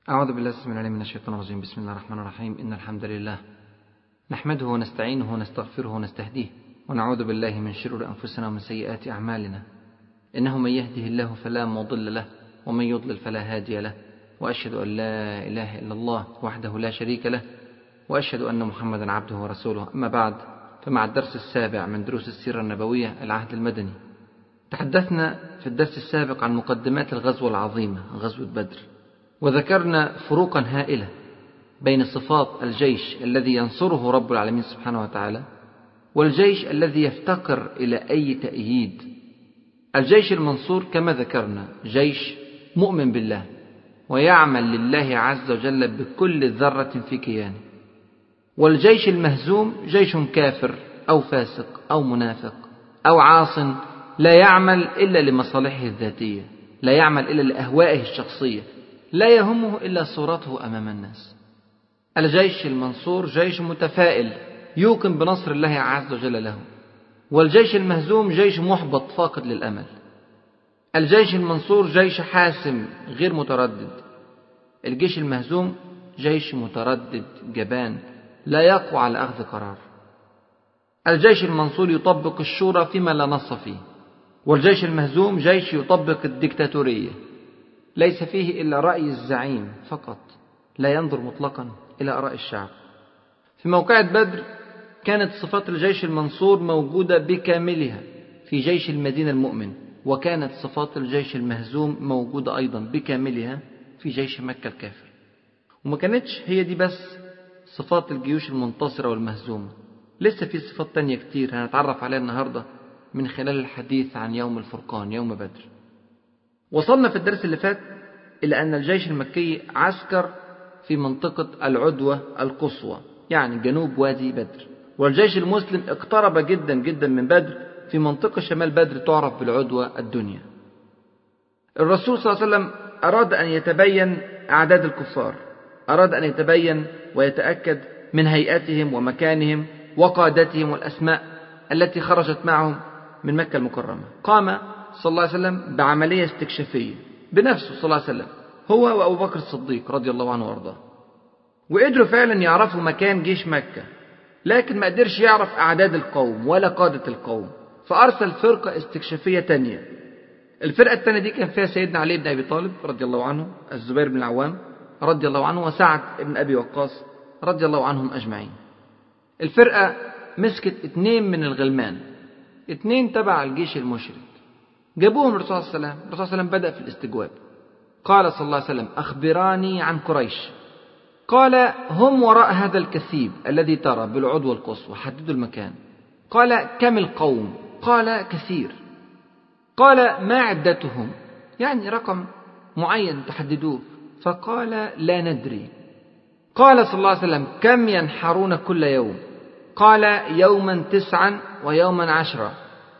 أعوذ بالله السميع العليم من الشيطان الرجيم بسم الله الرحمن الرحيم إن الحمد لله نحمده ونستعينه ونستغفره ونستهديه ونعوذ بالله من شرور أنفسنا ومن سيئات أعمالنا إنه من يهده الله فلا مضل له ومن يضلل فلا هادي له وأشهد أن لا إله إلا الله وحده لا شريك له وأشهد أن محمدا عبده ورسوله أما بعد فمع الدرس السابع من دروس السيرة النبوية العهد المدني تحدثنا في الدرس السابق عن مقدمات الغزوة العظيمة غزوة بدر وذكرنا فروقا هائلة بين صفات الجيش الذي ينصره رب العالمين سبحانه وتعالى والجيش الذي يفتقر إلى أي تأييد الجيش المنصور كما ذكرنا جيش مؤمن بالله ويعمل لله عز وجل بكل ذرة في كيانه والجيش المهزوم جيش كافر أو فاسق أو منافق أو عاص لا يعمل إلا لمصالحه الذاتية لا يعمل إلا لأهوائه الشخصية لا يهمه إلا صورته أمام الناس الجيش المنصور جيش متفائل يوقن بنصر الله عز وجل له والجيش المهزوم جيش محبط فاقد للأمل الجيش المنصور جيش حاسم غير متردد الجيش المهزوم جيش متردد جبان لا يقوى على أخذ قرار الجيش المنصور يطبق الشورى فيما لا نص فيه والجيش المهزوم جيش يطبق الدكتاتورية ليس فيه إلا رأي الزعيم فقط لا ينظر مطلقا إلى آراء الشعب في موقعة بدر كانت صفات الجيش المنصور موجودة بكاملها في جيش المدينة المؤمن وكانت صفات الجيش المهزوم موجودة أيضا بكاملها في جيش مكة الكافر وما كانتش هي دي بس صفات الجيوش المنتصرة والمهزومة لسه في صفات تانية كتير هنتعرف عليها النهاردة من خلال الحديث عن يوم الفرقان يوم بدر وصلنا في الدرس اللي فات إلى أن الجيش المكي عسكر في منطقة العدوة القصوى يعني جنوب وادي بدر والجيش المسلم اقترب جدا جدا من بدر في منطقة شمال بدر تعرف بالعدوة الدنيا الرسول صلى الله عليه وسلم أراد أن يتبين أعداد الكفار أراد أن يتبين ويتأكد من هيئتهم ومكانهم وقادتهم والأسماء التي خرجت معهم من مكة المكرمة قام صلى الله عليه وسلم بعملية استكشافية بنفسه صلى الله عليه وسلم هو وأبو بكر الصديق رضي الله عنه وأرضاه وقدروا فعلا يعرفوا مكان جيش مكة لكن ما قدرش يعرف أعداد القوم ولا قادة القوم فأرسل فرقة استكشافية تانية الفرقة التانية دي كان فيها سيدنا علي بن أبي طالب رضي الله عنه الزبير بن العوام رضي الله عنه وسعد بن أبي وقاص رضي الله عنهم أجمعين الفرقة مسكت اتنين من الغلمان اتنين تبع الجيش المشرك جابوهم الرسول صلى الله عليه وسلم الرسول صلى الله عليه وسلم بدأ في الاستجواب قال صلى الله عليه وسلم أخبراني عن قريش قال هم وراء هذا الكثيب الذي ترى بالعضو القصوى حددوا المكان قال كم القوم قال كثير قال ما عدتهم يعني رقم معين تحددوه فقال لا ندري قال صلى الله عليه وسلم كم ينحرون كل يوم قال يوما تسعا ويوما عشرا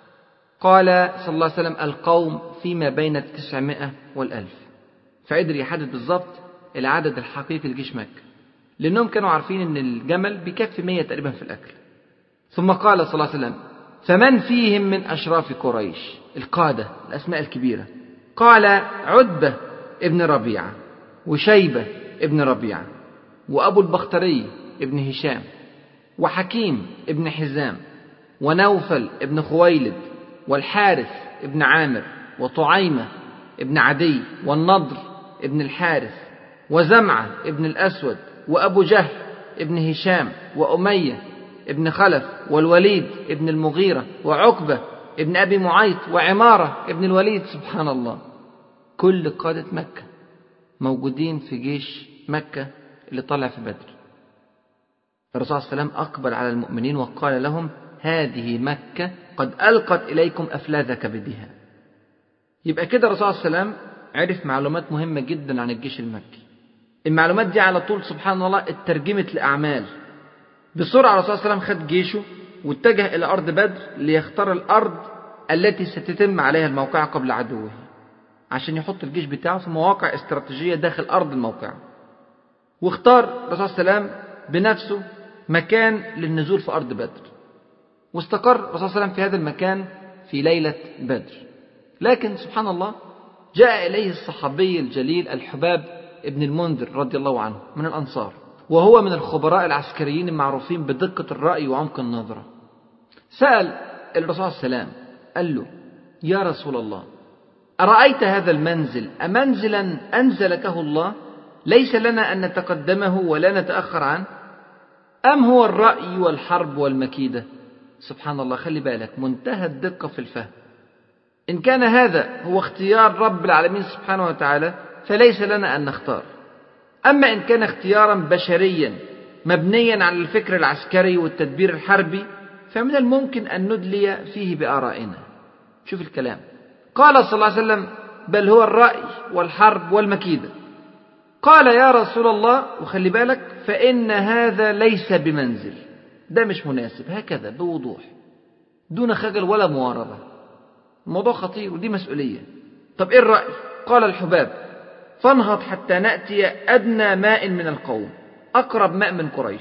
قال صلى الله عليه وسلم القوم فيما بين التسعمائة والألف فقدر يحدد بالضبط العدد الحقيقي لجيش مكة لأنهم كانوا عارفين أن الجمل بيكفي مية تقريبا في الأكل ثم قال صلى الله عليه وسلم فمن فيهم من أشراف قريش القادة الأسماء الكبيرة قال عتبة ابن ربيعة وشيبة ابن ربيعة وأبو البختري ابن هشام وحكيم ابن حزام ونوفل ابن خويلد والحارث ابن عامر وطعيمة ابن عدي والنضر ابن الحارث وزمعة ابن الأسود وأبو جهل ابن هشام وأمية ابن خلف والوليد ابن المغيرة وعقبة ابن أبي معيط وعمارة ابن الوليد سبحان الله كل قادة مكة موجودين في جيش مكة اللي طلع في بدر الرسول صلى الله عليه وسلم أقبل على المؤمنين وقال لهم هذه مكة قد ألقت إليكم أفلاذ كبدها يبقى كده الرسول صلى الله عليه وسلم عرف معلومات مهمة جدا عن الجيش المكي المعلومات دي على طول سبحان الله اترجمت لأعمال بسرعة الرسول صلى الله عليه وسلم خد جيشه واتجه إلى أرض بدر ليختار الأرض التي ستتم عليها الموقعة قبل عدوه عشان يحط الجيش بتاعه في مواقع استراتيجية داخل أرض الموقع واختار الرسول صلى الله عليه وسلم بنفسه مكان للنزول في أرض بدر واستقر الرسول صلى الله عليه وسلم في هذا المكان في ليلة بدر لكن سبحان الله جاء إليه الصحابي الجليل الحباب ابن المنذر رضي الله عنه من الأنصار وهو من الخبراء العسكريين المعروفين بدقة الرأي وعمق النظرة سأل الرسول صلى الله عليه وسلم قال له يا رسول الله أرأيت هذا المنزل أمنزلا أنزلكه الله ليس لنا أن نتقدمه ولا نتأخر عنه أم هو الرأي والحرب والمكيدة سبحان الله خلي بالك منتهى الدقة في الفهم إن كان هذا هو اختيار رب العالمين سبحانه وتعالى فليس لنا أن نختار أما إن كان اختيارا بشريا مبنيا على الفكر العسكري والتدبير الحربي فمن الممكن أن ندلي فيه بآرائنا شوف الكلام قال صلى الله عليه وسلم بل هو الرأي والحرب والمكيدة قال يا رسول الله وخلي بالك فإن هذا ليس بمنزل ده مش مناسب هكذا بوضوح دون خجل ولا معارضة الموضوع خطير ودي مسؤولية طب إيه الرأي قال الحباب فانهض حتى نأتي أدنى ماء من القوم أقرب ماء من قريش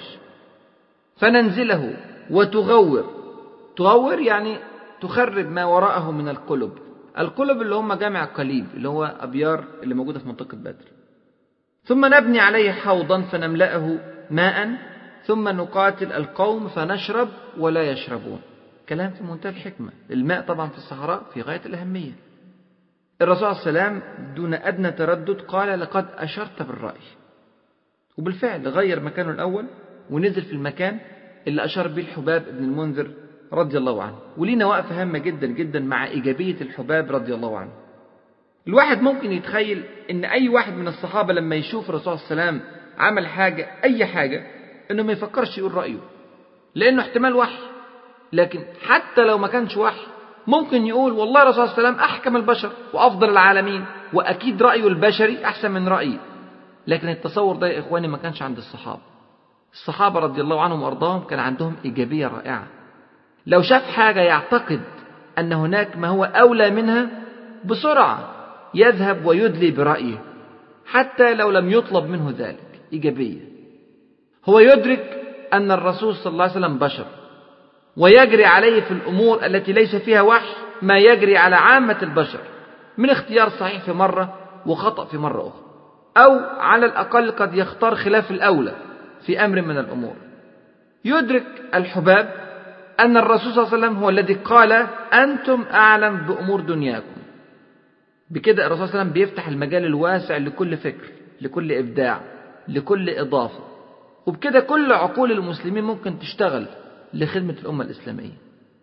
فننزله وتغور تغور يعني تخرب ما وراءه من القلب القلب اللي هم جامع قليب اللي هو أبيار اللي موجودة في منطقة بدر ثم نبني عليه حوضا فنملأه ماء ثم نقاتل القوم فنشرب ولا يشربون كلام في منتهى الحكمة الماء طبعا في الصحراء في غاية الأهمية الرسول صلى الله عليه وسلم دون أدنى تردد قال لقد أشرت بالرأي وبالفعل غير مكانه الأول ونزل في المكان اللي أشار به الحباب بن المنذر رضي الله عنه ولينا وقفة هامة جدا جدا مع إيجابية الحباب رضي الله عنه الواحد ممكن يتخيل ان اي واحد من الصحابه لما يشوف الرسول صلى الله عليه وسلم عمل حاجه اي حاجه انه ما يفكرش يقول رايه لانه احتمال وحي لكن حتى لو ما كانش وحي ممكن يقول والله الرسول صلى الله عليه وسلم احكم البشر وافضل العالمين واكيد رايه البشري احسن من رايي لكن التصور ده يا اخواني ما كانش عند الصحابه الصحابه رضي الله عنهم وارضاهم كان عندهم ايجابيه رائعه لو شاف حاجه يعتقد ان هناك ما هو اولى منها بسرعه يذهب ويدلي برأيه حتى لو لم يطلب منه ذلك إيجابية هو يدرك أن الرسول صلى الله عليه وسلم بشر ويجري عليه في الأمور التي ليس فيها وحي ما يجري على عامة البشر من اختيار صحيح في مرة وخطأ في مرة أخرى أو على الأقل قد يختار خلاف الأولى في أمر من الأمور يدرك الحباب أن الرسول صلى الله عليه وسلم هو الذي قال أنتم أعلم بأمور دنياكم بكده الرسول صلى الله عليه وسلم بيفتح المجال الواسع لكل فكر لكل إبداع لكل إضافة وبكده كل عقول المسلمين ممكن تشتغل لخدمة الأمة الإسلامية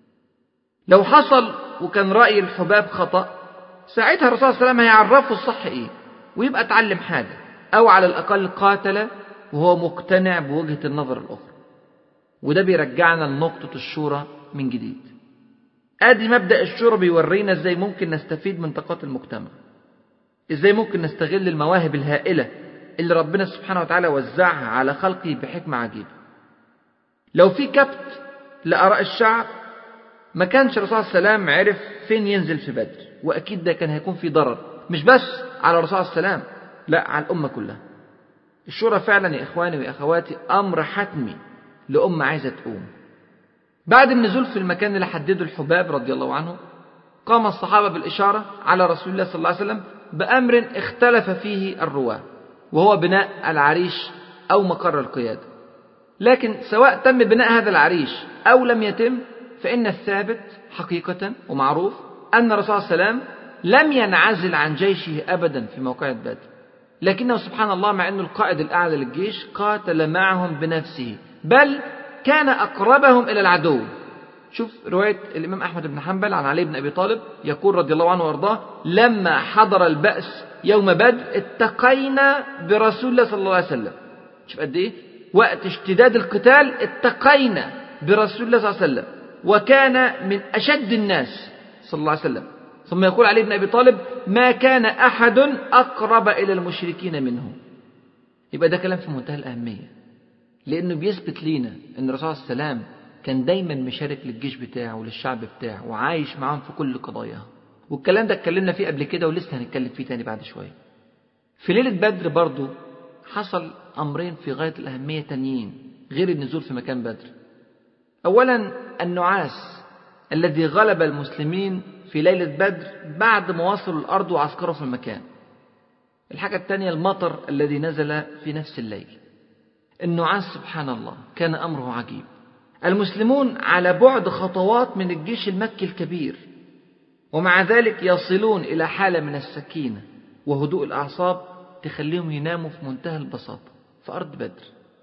لو حصل وكان رأي الحباب خطأ ساعتها الرسول صلى الله عليه وسلم هيعرفه الصح إيه ويبقى اتعلم حاجة أو على الأقل قاتل وهو مقتنع بوجهة النظر الأخرى وده بيرجعنا لنقطة الشورى من جديد ادي مبدا الشورى بيورينا ازاي ممكن نستفيد من طاقات المجتمع ازاي ممكن نستغل المواهب الهائله اللي ربنا سبحانه وتعالى وزعها على خلقه بحكمه عجيبه لو في كبت لاراء الشعب ما كانش الرسول صلى الله عليه وسلم عرف فين ينزل في بدر واكيد ده كان هيكون في ضرر مش بس على الرسول صلى الله عليه وسلم لا على الامه كلها الشورى فعلا يا اخواني واخواتي امر حتمي لامه عايزه تقوم بعد النزول في المكان اللي حدده الحباب رضي الله عنه قام الصحابة بالإشارة على رسول الله صلى الله عليه وسلم بأمر اختلف فيه الرواة وهو بناء العريش أو مقر القيادة لكن سواء تم بناء هذا العريش أو لم يتم فإن الثابت حقيقة ومعروف أن الرسول صلى الله عليه وسلم لم ينعزل عن جيشه أبدا في موقعة بدر لكنه سبحان الله مع أنه القائد الأعلى للجيش قاتل معهم بنفسه بل كان أقربهم إلى العدو شوف رواية الإمام أحمد بن حنبل عن علي بن أبي طالب يقول رضي الله عنه وأرضاه لما حضر البأس يوم بدر اتقينا برسول الله صلى الله عليه وسلم شوف قد إيه وقت اشتداد القتال اتقينا برسول الله صلى الله عليه وسلم وكان من أشد الناس صلى الله عليه وسلم ثم يقول علي بن أبي طالب ما كان أحد أقرب إلى المشركين منه يبقى ده كلام في منتهى الأهمية لأنه بيثبت لينا أن الرسول صلى الله عليه وسلم كان دايما مشارك للجيش بتاعه وللشعب بتاعه وعايش معاهم في كل قضاياهم والكلام ده اتكلمنا فيه قبل كده ولسه هنتكلم فيه تاني بعد شوية في ليلة بدر برضو حصل أمرين في غاية الأهمية تانيين غير النزول في مكان بدر أولا النعاس الذي غلب المسلمين في ليلة بدر بعد ما وصلوا الأرض وعسكروا في المكان الحاجة الثانية المطر الذي نزل في نفس الليل النعاس سبحان الله كان أمره عجيب المسلمون على بعد خطوات من الجيش المكي الكبير ومع ذلك يصلون إلى حالة من السكينة وهدوء الأعصاب تخليهم يناموا في منتهى البساطة في أرض بدر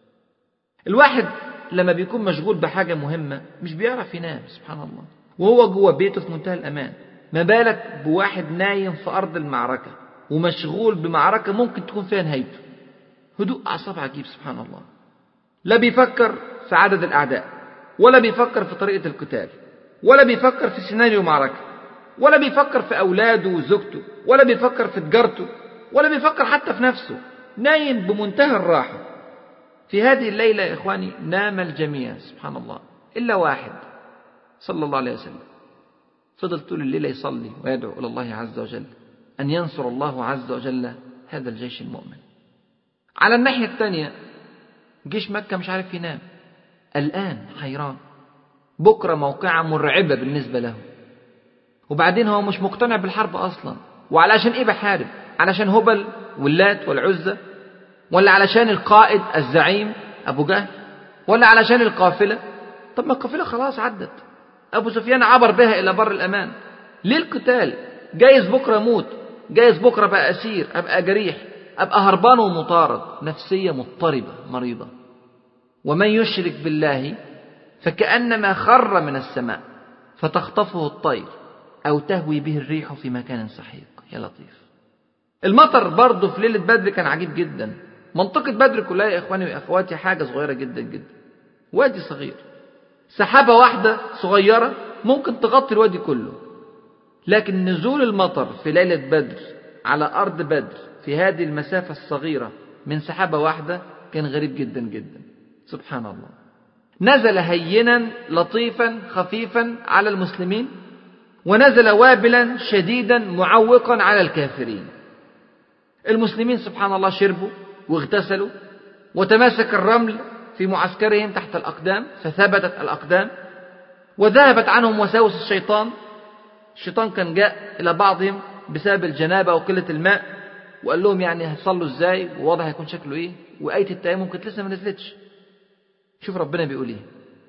الواحد لما بيكون مشغول بحاجة مهمة مش بيعرف ينام سبحان الله وهو جوه بيته في منتهى الأمان ما بالك بواحد نايم في أرض المعركة ومشغول بمعركة ممكن تكون فيها نهايته هدوء أعصاب عجيب سبحان الله لا بيفكر في عدد الأعداء ولا بيفكر في طريقة القتال ولا بيفكر في سيناريو معركة ولا بيفكر في أولاده وزوجته ولا بيفكر في تجارته ولا بيفكر حتى في نفسه نايم بمنتهى الراحة في هذه الليلة يا إخواني نام الجميع سبحان الله إلا واحد صلى الله عليه وسلم فضل طول الليل يصلي ويدعو إلى الله عز وجل أن ينصر الله عز وجل هذا الجيش المؤمن على الناحية الثانية جيش مكة مش عارف ينام الآن حيران بكرة موقعة مرعبة بالنسبة له وبعدين هو مش مقتنع بالحرب أصلا وعلشان إيه بحارب علشان هبل واللات والعزة ولا علشان القائد الزعيم أبو جهل ولا علشان القافلة طب ما القافلة خلاص عدت أبو سفيان عبر بها إلى بر الأمان ليه القتال جايز بكرة موت جايز بكرة بقى أسير أبقى جريح أبقى هربان ومطارد نفسية مضطربة مريضة ومن يشرك بالله فكأنما خر من السماء فتخطفه الطير أو تهوي به الريح في مكان سحيق يا لطيف المطر برضه في ليلة بدر كان عجيب جدا منطقة بدر كلها يا إخواني وأخواتي حاجة صغيرة جدا جدا وادي صغير سحابة واحدة صغيرة ممكن تغطي الوادي كله لكن نزول المطر في ليلة بدر على أرض بدر في هذه المسافة الصغيرة من سحابة واحدة كان غريب جدا جدا سبحان الله نزل هينا لطيفا خفيفا على المسلمين ونزل وابلا شديدا معوقا على الكافرين المسلمين سبحان الله شربوا واغتسلوا وتماسك الرمل في معسكرهم تحت الأقدام فثبتت الأقدام وذهبت عنهم وساوس الشيطان الشيطان كان جاء إلى بعضهم بسبب الجنابة وقلة الماء وقال لهم يعني هتصلوا ازاي ووضع هيكون شكله ايه وآية التيمم كانت لسه ما نزلتش شوف ربنا بيقول ايه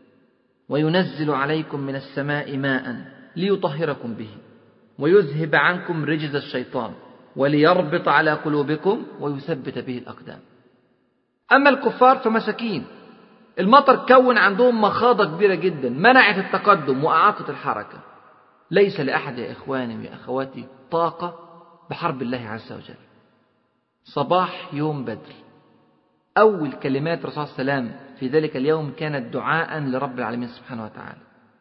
وينزل عليكم من السماء ماء ليطهركم به ويذهب عنكم رجز الشيطان وليربط على قلوبكم ويثبت به الأقدام أما الكفار فمساكين المطر كون عندهم مخاضة كبيرة جدا منعت التقدم وأعاقت الحركة ليس لأحد يا إخواني ويا أخواتي طاقة بحرب الله عز وجل صباح يوم بدر أول كلمات الرسول صلى الله عليه وسلم في ذلك اليوم كانت دعاء لرب العالمين سبحانه وتعالى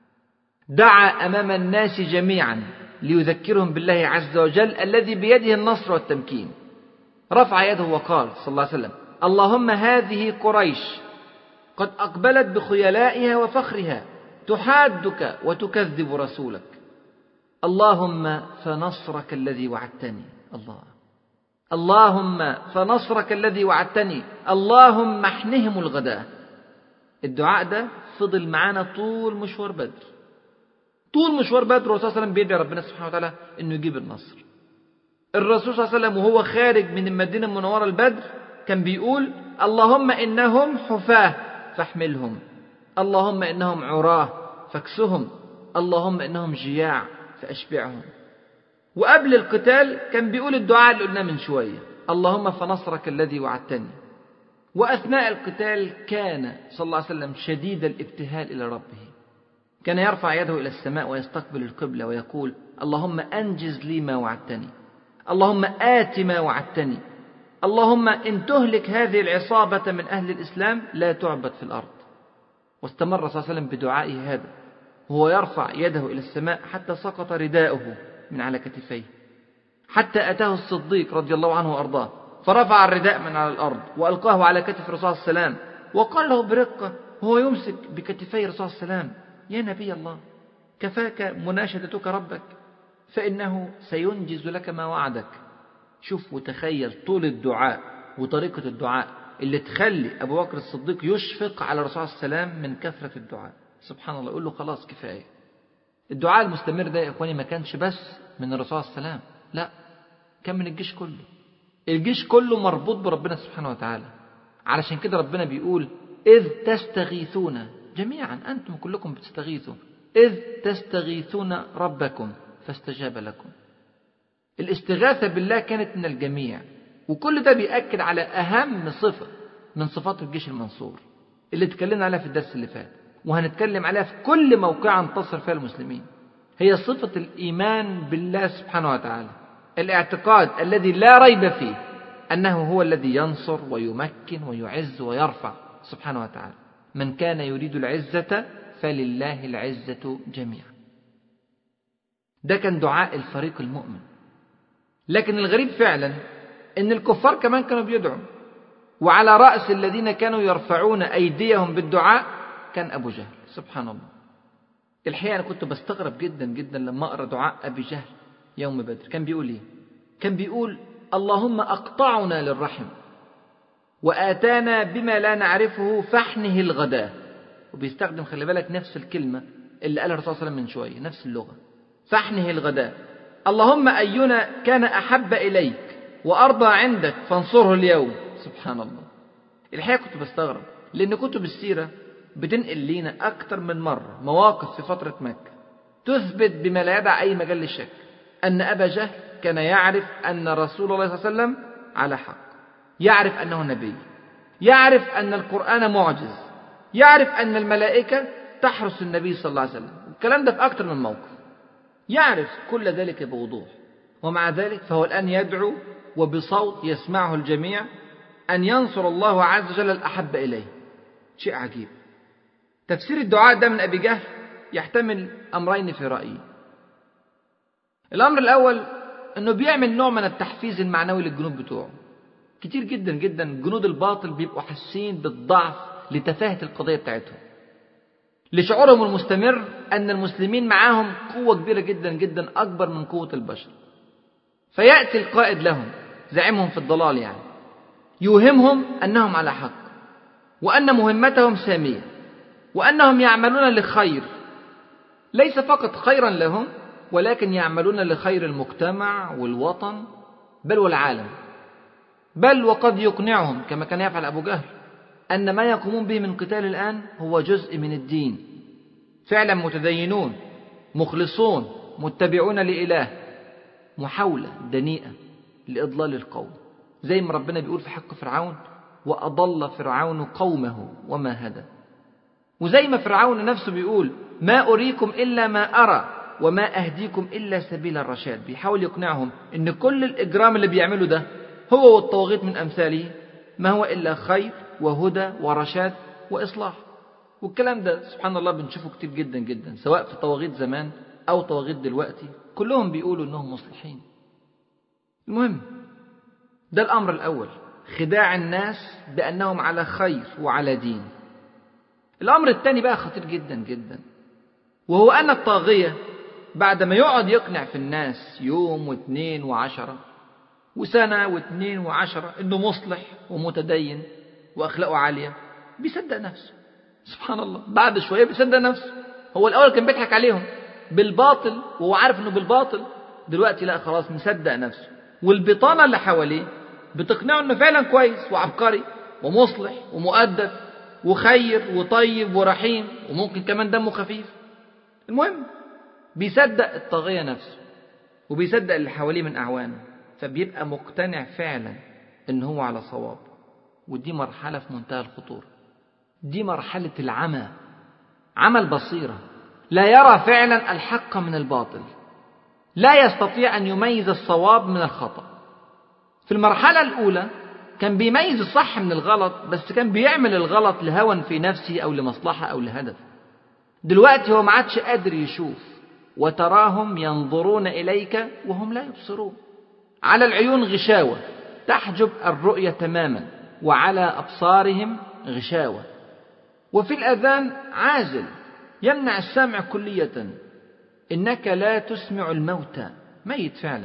دعا أمام الناس جميعا ليذكرهم بالله عز وجل الذي بيده النصر والتمكين رفع يده وقال صلى الله عليه وسلم اللهم هذه قريش قد أقبلت بخيلائها وفخرها تحادك وتكذب رسولك اللهم فنصرك الذي وعدتني الله اللهم فنصرك الذي وعدتني اللهم احنهم الغداء الدعاء ده فضل معانا طول مشوار بدر طول مشوار بدر الرسول صلى الله عليه وسلم بيدعي ربنا سبحانه وتعالى انه يجيب النصر الرسول صلى الله عليه وسلم وهو خارج من المدينه المنوره البدر كان بيقول اللهم انهم حفاه فاحملهم اللهم انهم عراه فاكسهم اللهم انهم جياع فاشبعهم وقبل القتال كان بيقول الدعاء اللي قلناه من شويه اللهم فنصرك الذي وعدتني واثناء القتال كان صلى الله عليه وسلم شديد الابتهال الى ربه كان يرفع يده الى السماء ويستقبل القبله ويقول اللهم انجز لي ما وعدتني اللهم ات ما وعدتني اللهم ان تهلك هذه العصابه من اهل الاسلام لا تعبد في الارض واستمر صلى الله عليه وسلم بدعائه هذا وهو يرفع يده الى السماء حتى سقط رداؤه من على كتفيه حتى اتاه الصديق رضي الله عنه وارضاه فرفع الرداء من على الارض والقاه على كتف الرسول صلى الله عليه وسلم وقال له برقه وهو يمسك بكتفي الرسول صلى الله عليه وسلم يا نبي الله كفاك مناشدتك ربك فإنه سينجز لك ما وعدك شوف وتخيل طول الدعاء وطريقة الدعاء اللي تخلي أبو بكر الصديق يشفق على الرسول صلى الله عليه وسلم من كثرة الدعاء سبحان الله يقول له خلاص كفاية الدعاء المستمر ده يا إخواني ما كانش بس من الرسول صلى الله عليه وسلم لا كان من الجيش كله الجيش كله مربوط بربنا سبحانه وتعالى علشان كده ربنا بيقول إذ تستغيثون جميعا أنتم كلكم بتستغيثوا إذ تستغيثون ربكم فاستجاب لكم الاستغاثة بالله كانت من الجميع وكل ده بيأكد على أهم صفة من صفات الجيش المنصور اللي اتكلمنا عليها في الدرس اللي فات وهنتكلم عليها في كل موقع انتصر فيها المسلمين هي صفة الإيمان بالله سبحانه وتعالى الاعتقاد الذي لا ريب فيه أنه هو الذي ينصر ويمكن ويعز ويرفع سبحانه وتعالى من كان يريد العزة فلله العزة جميعا ده كان دعاء الفريق المؤمن لكن الغريب فعلا ان الكفار كمان كانوا بيدعوا وعلى رأس الذين كانوا يرفعون أيديهم بالدعاء كان أبو جهل سبحان الله الحقيقة أنا كنت بستغرب جدا جدا لما أقرأ دعاء أبي جهل يوم بدر كان بيقول إيه كان بيقول اللهم أقطعنا للرحم وآتانا بما لا نعرفه فاحنه الغداء وبيستخدم خلي بالك نفس الكلمة اللي قالها الرسول صلى الله عليه وسلم من شوية نفس اللغة فاحنه الغداء اللهم أينا كان أحب إليك وأرضى عندك فانصره اليوم سبحان الله الحقيقة كنت بستغرب لأن كتب السيرة بتنقل لينا أكثر من مرة مواقف في فترة مكة تثبت بما لا يدع أي مجال للشك أن أبا جهل كان يعرف أن رسول الله صلى الله عليه وسلم على حق يعرف أنه نبي يعرف أن القرآن معجز يعرف أن الملائكة تحرس النبي صلى الله عليه وسلم الكلام ده في أكثر من موقف يعرف كل ذلك بوضوح ومع ذلك فهو الآن يدعو وبصوت يسمعه الجميع أن ينصر الله عز وجل الأحب إليه شيء عجيب تفسير الدعاء ده من أبي جهل يحتمل أمرين في رأيي الأمر الأول أنه بيعمل نوع من التحفيز المعنوي للجنود بتوعه كتير جدا جدا جنود الباطل بيبقوا حاسين بالضعف لتفاهة القضية بتاعتهم لشعورهم المستمر أن المسلمين معاهم قوة كبيرة جدا جدا أكبر من قوة البشر فيأتي القائد لهم زعيمهم في الضلال يعني يوهمهم أنهم على حق وأن مهمتهم سامية وأنهم يعملون لخير ليس فقط خيرا لهم ولكن يعملون لخير المجتمع والوطن بل والعالم بل وقد يقنعهم كما كان يفعل أبو جهل أن ما يقومون به من قتال الآن هو جزء من الدين فعلا متدينون مخلصون متبعون لإله محاولة دنيئة لإضلال القوم زي ما ربنا بيقول في حق فرعون وأضل فرعون قومه وما هدى وزي ما فرعون نفسه بيقول ما أريكم إلا ما أرى وما أهديكم إلا سبيل الرشاد بيحاول يقنعهم إن كل الإجرام اللي بيعمله ده هو والطواغيت من أمثاله ما هو إلا خير وهدى ورشاد وإصلاح والكلام ده سبحان الله بنشوفه كتير جدا جدا سواء في طواغيت زمان أو طواغيت دلوقتي كلهم بيقولوا إنهم مصلحين المهم ده الأمر الأول خداع الناس بأنهم على خير وعلى دين الأمر الثاني بقى خطير جدا جدا وهو أن الطاغية بعد ما يقعد يقنع في الناس يوم واثنين وعشرة وسنة واثنين وعشرة إنه مصلح ومتدين وأخلاقه عالية بيصدق نفسه سبحان الله بعد شوية بيصدق نفسه هو الأول كان بيضحك عليهم بالباطل وهو عارف إنه بالباطل دلوقتي لا خلاص مصدق نفسه والبطانة اللي حواليه بتقنعه إنه فعلا كويس وعبقري ومصلح ومؤدب وخير وطيب ورحيم وممكن كمان دمه خفيف المهم بيصدق الطاغية نفسه وبيصدق اللي حواليه من أعوانه فبيبقى مقتنع فعلا إن هو على صواب ودي مرحلة في منتهى الخطورة دي مرحلة العمى عمى البصيرة لا يرى فعلا الحق من الباطل لا يستطيع أن يميز الصواب من الخطأ في المرحلة الأولى كان بيميز الصح من الغلط بس كان بيعمل الغلط لهوى في نفسه أو لمصلحة أو لهدف دلوقتي هو ما عادش قادر يشوف وتراهم ينظرون إليك وهم لا يبصرون على العيون غشاوة تحجب الرؤية تماما وعلى أبصارهم غشاوة وفي الأذان عازل يمنع السمع كلية إنك لا تسمع الموتى ميت فعلا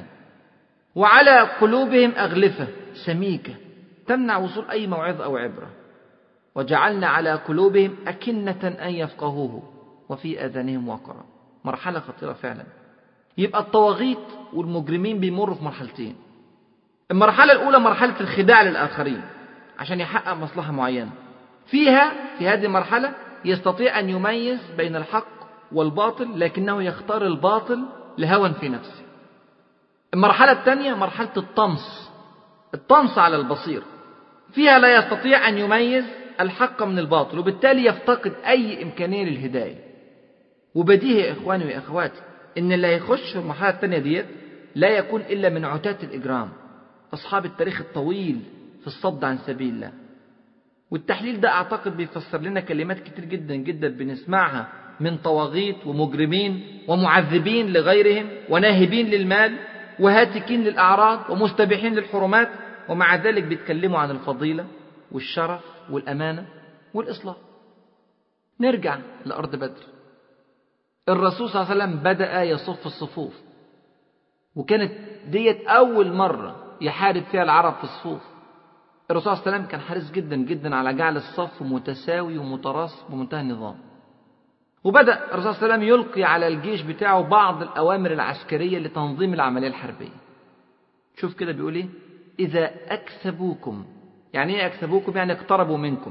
وعلى قلوبهم أغلفة سميكة تمنع وصول أي موعظة أو عبرة وجعلنا على قلوبهم أكنة أن يفقهوه وفي أذانهم وقرا مرحلة خطيرة فعلا يبقى الطواغيت والمجرمين بيمروا في مرحلتين المرحلة الأولى مرحلة الخداع للآخرين عشان يحقق مصلحة معينة فيها في هذه المرحلة يستطيع أن يميز بين الحق والباطل لكنه يختار الباطل لهوى في نفسه المرحلة الثانية مرحلة الطمس الطمس على البصير فيها لا يستطيع أن يميز الحق من الباطل وبالتالي يفتقد أي إمكانية للهداية وبديهي يا إخواني وأخواتي إن اللي هيخش في المرحلة الثانية ديت لا يكون إلا من عتاة الإجرام أصحاب التاريخ الطويل في الصد عن سبيل الله والتحليل ده أعتقد بيفسر لنا كلمات كتير جدا جدا بنسمعها من طواغيت ومجرمين ومعذبين لغيرهم وناهبين للمال وهاتكين للأعراض ومستبيحين للحرمات ومع ذلك بيتكلموا عن الفضيلة والشرف والأمانة والإصلاح نرجع لأرض بدر الرسول صلى الله عليه وسلم بدأ يصف الصفوف وكانت ديت أول مرة يحارب فيها العرب في الصفوف الرسول صلى الله عليه وسلم كان حريص جدا جدا على جعل الصف متساوي ومتراص بمنتهى النظام وبدأ الرسول صلى الله عليه وسلم يلقي على الجيش بتاعه بعض الأوامر العسكرية لتنظيم العملية الحربية شوف كده بيقول إيه إذا أكثبوكم يعني إيه أكثبوكم يعني اقتربوا منكم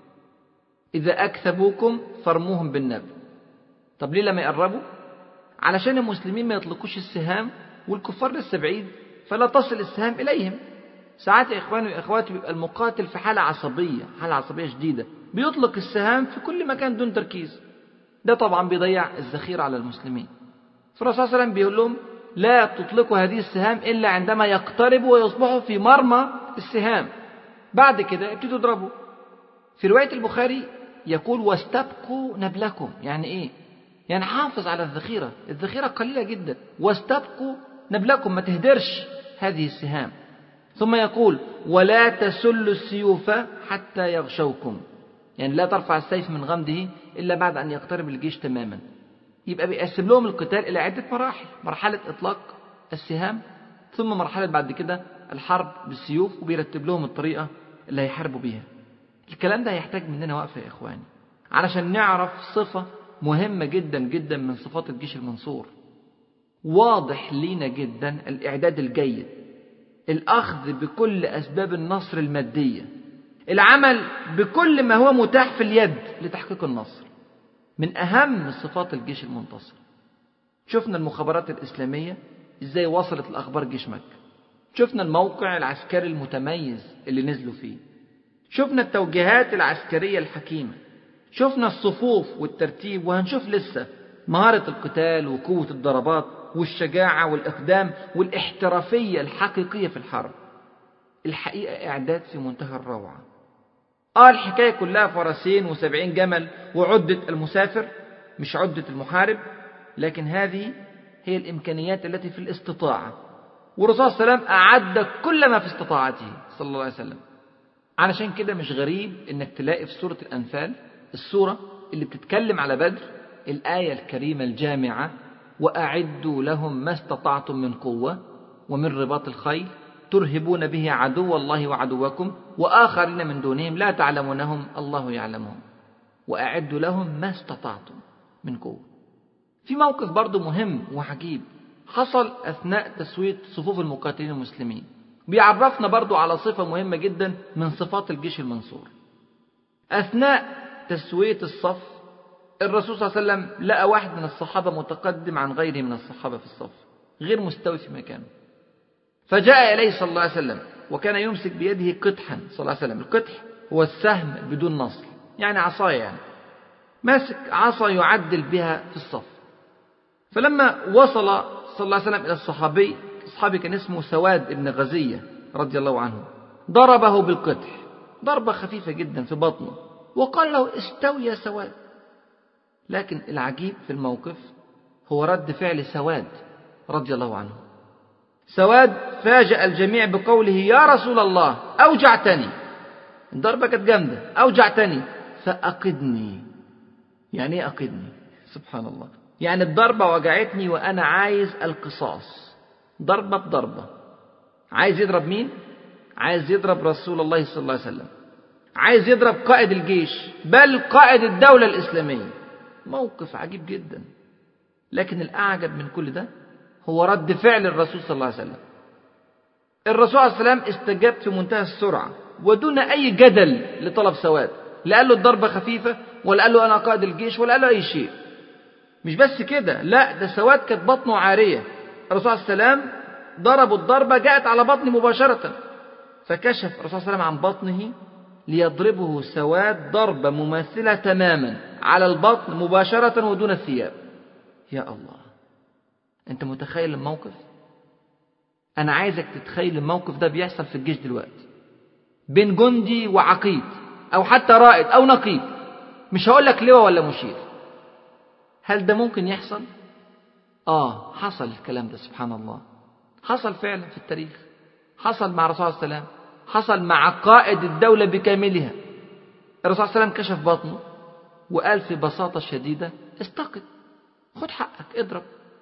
إذا أكثبوكم فرموهم بالنبل طب ليه لما يقربوا علشان المسلمين ما يطلقوش السهام والكفار لسه بعيد فلا تصل السهام إليهم ساعات يا إخواني وإخواتي بيبقى المقاتل في حالة عصبية حالة عصبية شديدة بيطلق السهام في كل مكان دون تركيز ده طبعا بيضيع الذخيرة على المسلمين فالرسول صلى الله عليه وسلم بيقول لهم لا تطلقوا هذه السهام إلا عندما يقتربوا ويصبحوا في مرمى السهام بعد كده ابتدوا اضربوا في رواية البخاري يقول واستبقوا نبلكم يعني ايه يعني حافظ على الذخيرة الذخيرة قليلة جدا واستبقوا نبلكم ما تهدرش هذه السهام ثم يقول ولا تسلوا السيوف حتى يغشوكم يعني لا ترفع السيف من غمده إلا بعد أن يقترب الجيش تماما يبقى بيقسم لهم القتال إلى عدة مراحل مرحلة إطلاق السهام ثم مرحلة بعد كده الحرب بالسيوف وبيرتب لهم الطريقة اللي هيحاربوا بيها الكلام ده هيحتاج مننا وقفة يا إخواني علشان نعرف صفة مهمة جدا جدا من صفات الجيش المنصور واضح لينا جدا الإعداد الجيد الأخذ بكل أسباب النصر المادية العمل بكل ما هو متاح في اليد لتحقيق النصر من أهم صفات الجيش المنتصر شفنا المخابرات الإسلامية إزاي وصلت الأخبار جيش مكة شفنا الموقع العسكري المتميز اللي نزلوا فيه شفنا التوجيهات العسكرية الحكيمة شفنا الصفوف والترتيب وهنشوف لسه مهارة القتال وقوة الضربات والشجاعة والإقدام والاحترافية الحقيقية في الحرب الحقيقة إعداد في منتهى الروعة آه الحكاية كلها فرسين وسبعين جمل وعدة المسافر مش عدة المحارب لكن هذه هي الإمكانيات التي في الاستطاعة والرسول صلى الله عليه وسلم أعد كل ما في استطاعته صلى الله عليه وسلم علشان كده مش غريب إنك تلاقي في سورة الأنفال السورة اللي بتتكلم على بدر الآية الكريمة الجامعة وأعدوا لهم ما استطعتم من قوة ومن رباط الخيل ترهبون به عدو الله وعدوكم وآخرين من دونهم لا تعلمونهم الله يعلمهم وأعدوا لهم ما استطعتم من قوة في موقف برضه مهم وعجيب حصل أثناء تسوية صفوف المقاتلين المسلمين بيعرفنا برضه على صفة مهمة جدا من صفات الجيش المنصور أثناء تسوية الصف الرسول صلى الله عليه وسلم لقى واحد من الصحابة متقدم عن غيره من الصحابة في الصف غير مستوي في مكانه فجاء إليه صلى الله عليه وسلم وكان يمسك بيده قدحا صلى الله عليه وسلم القدح هو السهم بدون نصل يعني عصاية يعني ماسك عصا يعدل بها في الصف فلما وصل صلى الله عليه وسلم إلى الصحابي الصحابي كان اسمه سواد بن غزية رضي الله عنه ضربه بالقدح ضربة خفيفة جدا في بطنه وقال له استوي يا سواد لكن العجيب في الموقف هو رد فعل سواد رضي الله عنه سواد فاجأ الجميع بقوله يا رسول الله أوجعتني الضربة كانت جامدة أوجعتني فأقدني يعني ايه أقدني سبحان الله يعني الضربة وجعتني وأنا عايز القصاص ضربة بضربة عايز يضرب مين؟ عايز يضرب رسول الله صلى الله عليه وسلم عايز يضرب قائد الجيش بل قائد الدولة الإسلامية موقف عجيب جدا لكن الأعجب من كل ده هو رد فعل الرسول صلى الله عليه وسلم الرسول عليه السلام استجاب في منتهى السرعة ودون أي جدل لطلب سواد لا قال له الضربة خفيفة ولا قال له أنا قائد الجيش ولا قال له أي شيء مش بس كده لا ده سواد كانت بطنه عارية الرسول عليه السلام ضربوا الضربة جاءت على بطنه مباشرة فكشف الرسول صلى الله عليه وسلم عن بطنه ليضربه سواد ضربة مماثلة تماما على البطن مباشرة ودون الثياب يا الله أنت متخيل الموقف أنا عايزك تتخيل الموقف ده بيحصل في الجيش دلوقتي بين جندي وعقيد أو حتى رائد أو نقيب مش هقول لك لواء ولا مشير هل ده ممكن يحصل؟ آه حصل الكلام ده سبحان الله حصل فعلا في التاريخ حصل مع الرسول صلى الله عليه وسلم حصل مع قائد الدولة بكاملها الرسول صلى الله عليه وسلم كشف بطنه وقال في بساطة شديدة استقد خد حقك اضرب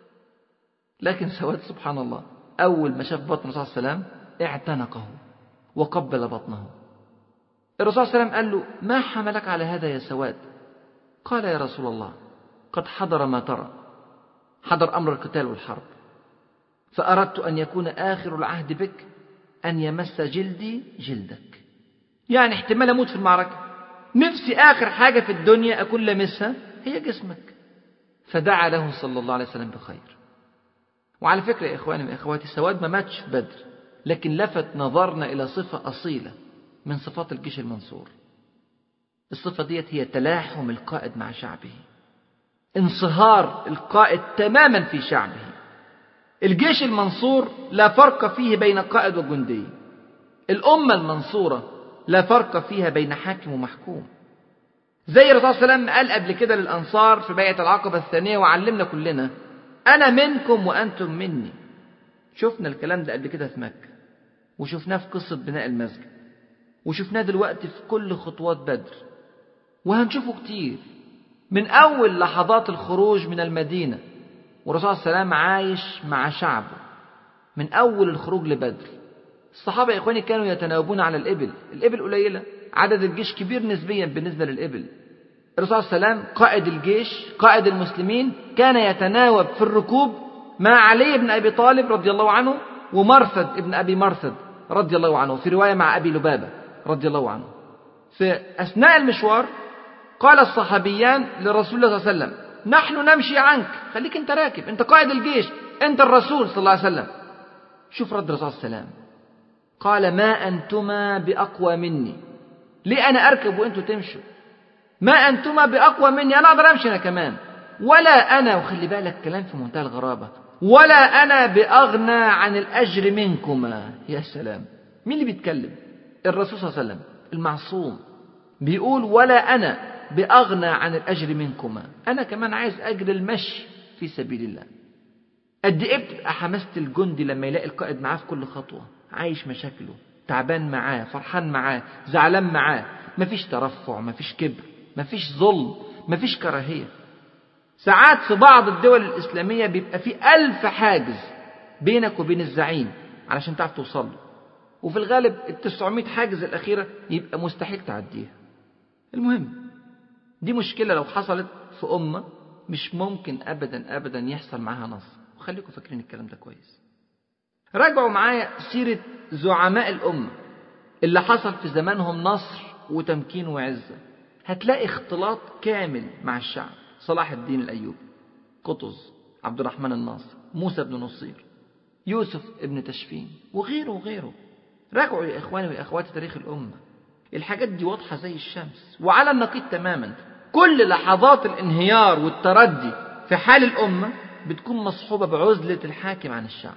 لكن سواد سبحان الله أول ما شاف بطن الرسول صلى الله عليه وسلم اعتنقه وقبل بطنه الرسول صلى الله عليه وسلم قال له ما حملك على هذا يا سواد قال يا رسول الله قد حضر ما ترى حضر أمر القتال والحرب فأردت أن يكون آخر العهد بك أن يمس جلدي جلدك يعني احتمال أموت في المعركة نفسي آخر حاجة في الدنيا أكون لمسها هي جسمك فدعا له صلى الله عليه وسلم بخير وعلى فكرة يا إخواني وإخواتي سواد ما ماتش في بدر لكن لفت نظرنا إلى صفة أصيلة من صفات الجيش المنصور الصفة ديت هي تلاحم القائد مع شعبه انصهار القائد تماما في شعبه الجيش المنصور لا فرق فيه بين قائد وجندي الأمة المنصورة لا فرق فيها بين حاكم ومحكوم زي الرسول صلى الله عليه وسلم قال قبل كده للأنصار في بيعة العقبة الثانية وعلمنا كلنا أنا منكم وأنتم مني شفنا الكلام ده قبل كده في مكة وشفناه في قصة بناء المسجد وشفناه دلوقتي في كل خطوات بدر وهنشوفه كتير من أول لحظات الخروج من المدينة والرسول صلى الله عليه وسلم عايش مع شعبه من أول الخروج لبدر الصحابة يا إخواني كانوا يتناوبون على الإبل الإبل قليلة عدد الجيش كبير نسبيا بالنسبة للإبل الرسول صلى الله عليه وسلم قائد الجيش قائد المسلمين كان يتناوب في الركوب مع علي بن أبي طالب رضي الله عنه ومرثد ابن أبي مرثد رضي الله عنه في رواية مع أبي لبابة رضي الله عنه في أثناء المشوار قال الصحابيان لرسول الله صلى الله عليه وسلم نحن نمشي عنك خليك انت راكب انت قائد الجيش انت الرسول صلى الله عليه وسلم شوف رد الرسول صلى الله عليه وسلم قال ما أنتما بأقوى مني ليه أنا أركب وأنتوا تمشوا ما أنتما بأقوى مني أنا أقدر أمشي أنا كمان ولا أنا وخلي بالك كلام في منتهى الغرابة ولا أنا بأغنى عن الأجر منكما يا سلام مين اللي بيتكلم الرسول صلى الله عليه وسلم المعصوم بيقول ولا أنا بأغنى عن الأجر منكما أنا كمان عايز أجر المشي في سبيل الله قد إيه بتبقى حماسة الجندي لما يلاقي القائد معاه في كل خطوة عايش مشاكله تعبان معاه فرحان معاه زعلان معاه مفيش ترفع مفيش كبر مفيش ظلم مفيش كراهية ساعات في بعض الدول الإسلامية بيبقى في ألف حاجز بينك وبين الزعيم علشان تعرف توصل له وفي الغالب التسعمائة حاجز الأخيرة يبقى مستحيل تعديها المهم دي مشكلة لو حصلت في أمة مش ممكن أبدا أبدا يحصل معاها نصر وخليكم فاكرين الكلام ده كويس راجعوا معايا سيرة زعماء الأمة اللي حصل في زمانهم نصر وتمكين وعزة هتلاقي اختلاط كامل مع الشعب صلاح الدين الأيوبي قطز عبد الرحمن الناصر موسى بن نصير يوسف ابن تشفين وغيره وغيره راجعوا يا إخواني وأخواتي تاريخ الأمة الحاجات دي واضحة زي الشمس وعلى النقيض تماما كل لحظات الانهيار والتردي في حال الأمة بتكون مصحوبة بعزلة الحاكم عن الشعب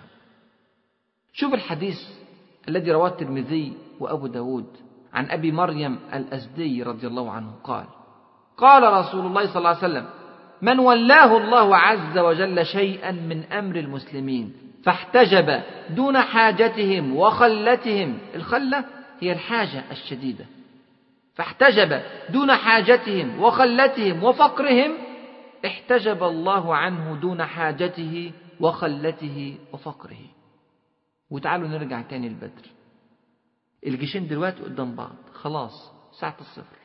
شوف الحديث الذي رواه الترمذي وأبو داود عن أبي مريم الأزدي رضي الله عنه قال قال رسول الله صلى الله عليه وسلم من ولاه الله عز وجل شيئا من أمر المسلمين فاحتجب دون حاجتهم وخلتهم الخلة هي الحاجة الشديدة فاحتجب دون حاجتهم وخلتهم وفقرهم احتجب الله عنه دون حاجته وخلته وفقره وتعالوا نرجع تاني لبدر الجيشين دلوقتي قدام بعض خلاص ساعة الصفر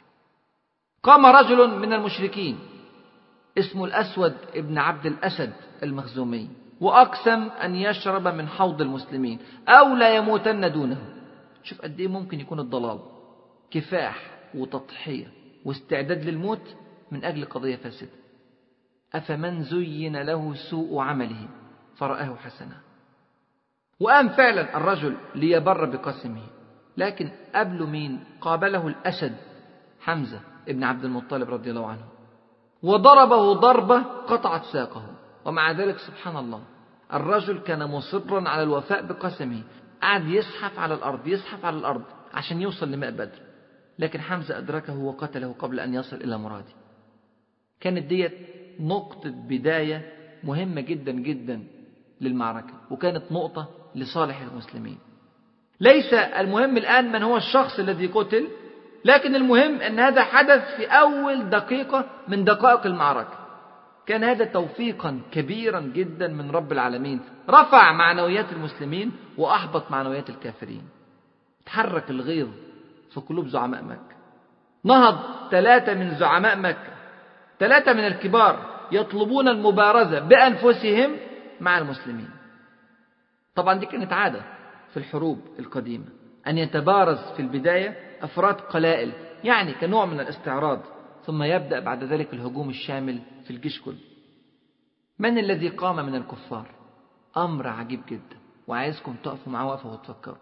قام رجل من المشركين اسمه الأسود ابن عبد الأسد المخزومي وأقسم أن يشرب من حوض المسلمين أو لا يموتن دونه شوف قد إيه ممكن يكون الضلال كفاح وتضحية واستعداد للموت من أجل قضية فاسدة أفمن زين له سوء عمله فرآه حسنا وقام فعلا الرجل ليبر بقسمه لكن قبله مين قابله الأسد حمزة ابن عبد المطلب رضي الله عنه وضربه ضربة قطعت ساقه ومع ذلك سبحان الله الرجل كان مصرا على الوفاء بقسمه قعد يزحف على الأرض يزحف على الأرض عشان يوصل لماء بدر لكن حمزة أدركه وقتله قبل أن يصل إلى مراده كانت ديت نقطة بداية مهمة جدا جدا للمعركة وكانت نقطة لصالح المسلمين ليس المهم الآن من هو الشخص الذي قتل لكن المهم أن هذا حدث في أول دقيقة من دقائق المعركة كان هذا توفيقا كبيرا جدا من رب العالمين رفع معنويات المسلمين وأحبط معنويات الكافرين تحرك الغيظ في قلوب زعماء مكة نهض ثلاثة من زعماء مكة ثلاثة من الكبار يطلبون المبارزة بأنفسهم مع المسلمين طبعا دي كانت عادة في الحروب القديمة أن يتبارز في البداية أفراد قلائل يعني كنوع من الاستعراض ثم يبدأ بعد ذلك الهجوم الشامل في الجيش كله من الذي قام من الكفار أمر عجيب جدا وعايزكم تقفوا معاه وقفة وتفكروا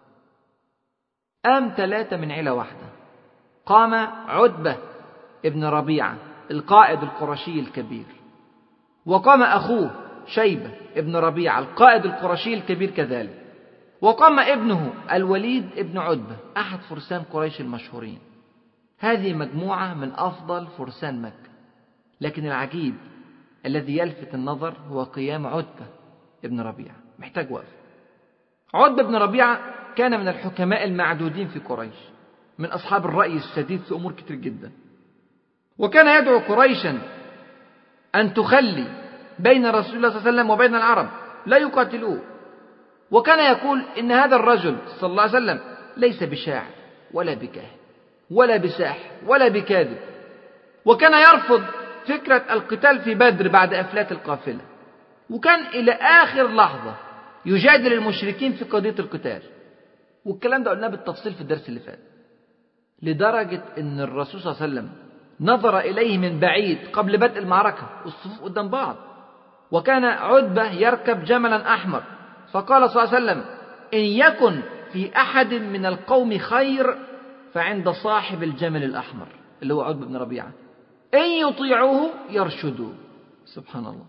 قام ثلاثة من عيلة واحدة قام عتبة ابن ربيعة القائد القرشي الكبير وقام أخوه شيبة ابن ربيعة القائد القرشي الكبير كذلك وقام ابنه الوليد ابن عتبة أحد فرسان قريش المشهورين هذه مجموعة من أفضل فرسان مكة لكن العجيب الذي يلفت النظر هو قيام عتبة ابن ربيعة محتاج وقف عتبة بن ربيعة كان من الحكماء المعدودين في قريش من أصحاب الرأي السديد في أمور كتير جدا وكان يدعو قريشا أن تخلي بين رسول الله صلى الله عليه وسلم وبين العرب لا يقاتلوه وكان يقول إن هذا الرجل صلى الله عليه وسلم ليس بشاعر ولا بكاهن ولا بساحر ولا بكاذب وكان يرفض فكرة القتال في بدر بعد أفلات القافلة وكان إلى آخر لحظة يجادل المشركين في قضية القتال والكلام ده قلناه بالتفصيل في الدرس اللي فات لدرجة أن الرسول صلى الله عليه وسلم نظر إليه من بعيد قبل بدء المعركة والصفوف قدام بعض وكان عتبة يركب جملا أحمر فقال صلى الله عليه وسلم إن يكن في أحد من القوم خير فعند صاحب الجمل الأحمر اللي هو عتبة بن ربيعة إن يطيعوه يرشدوا سبحان الله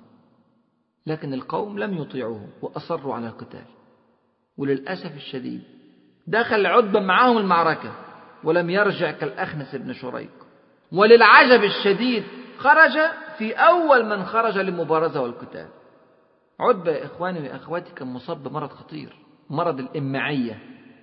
لكن القوم لم يطيعوه وأصروا على القتال وللأسف الشديد دخل عتبة معهم المعركة ولم يرجع كالأخنس بن شريق وللعجب الشديد خرج في أول من خرج للمبارزة والقتال عتبة يا إخواني وأخواتي كان مصاب بمرض خطير مرض الإمعية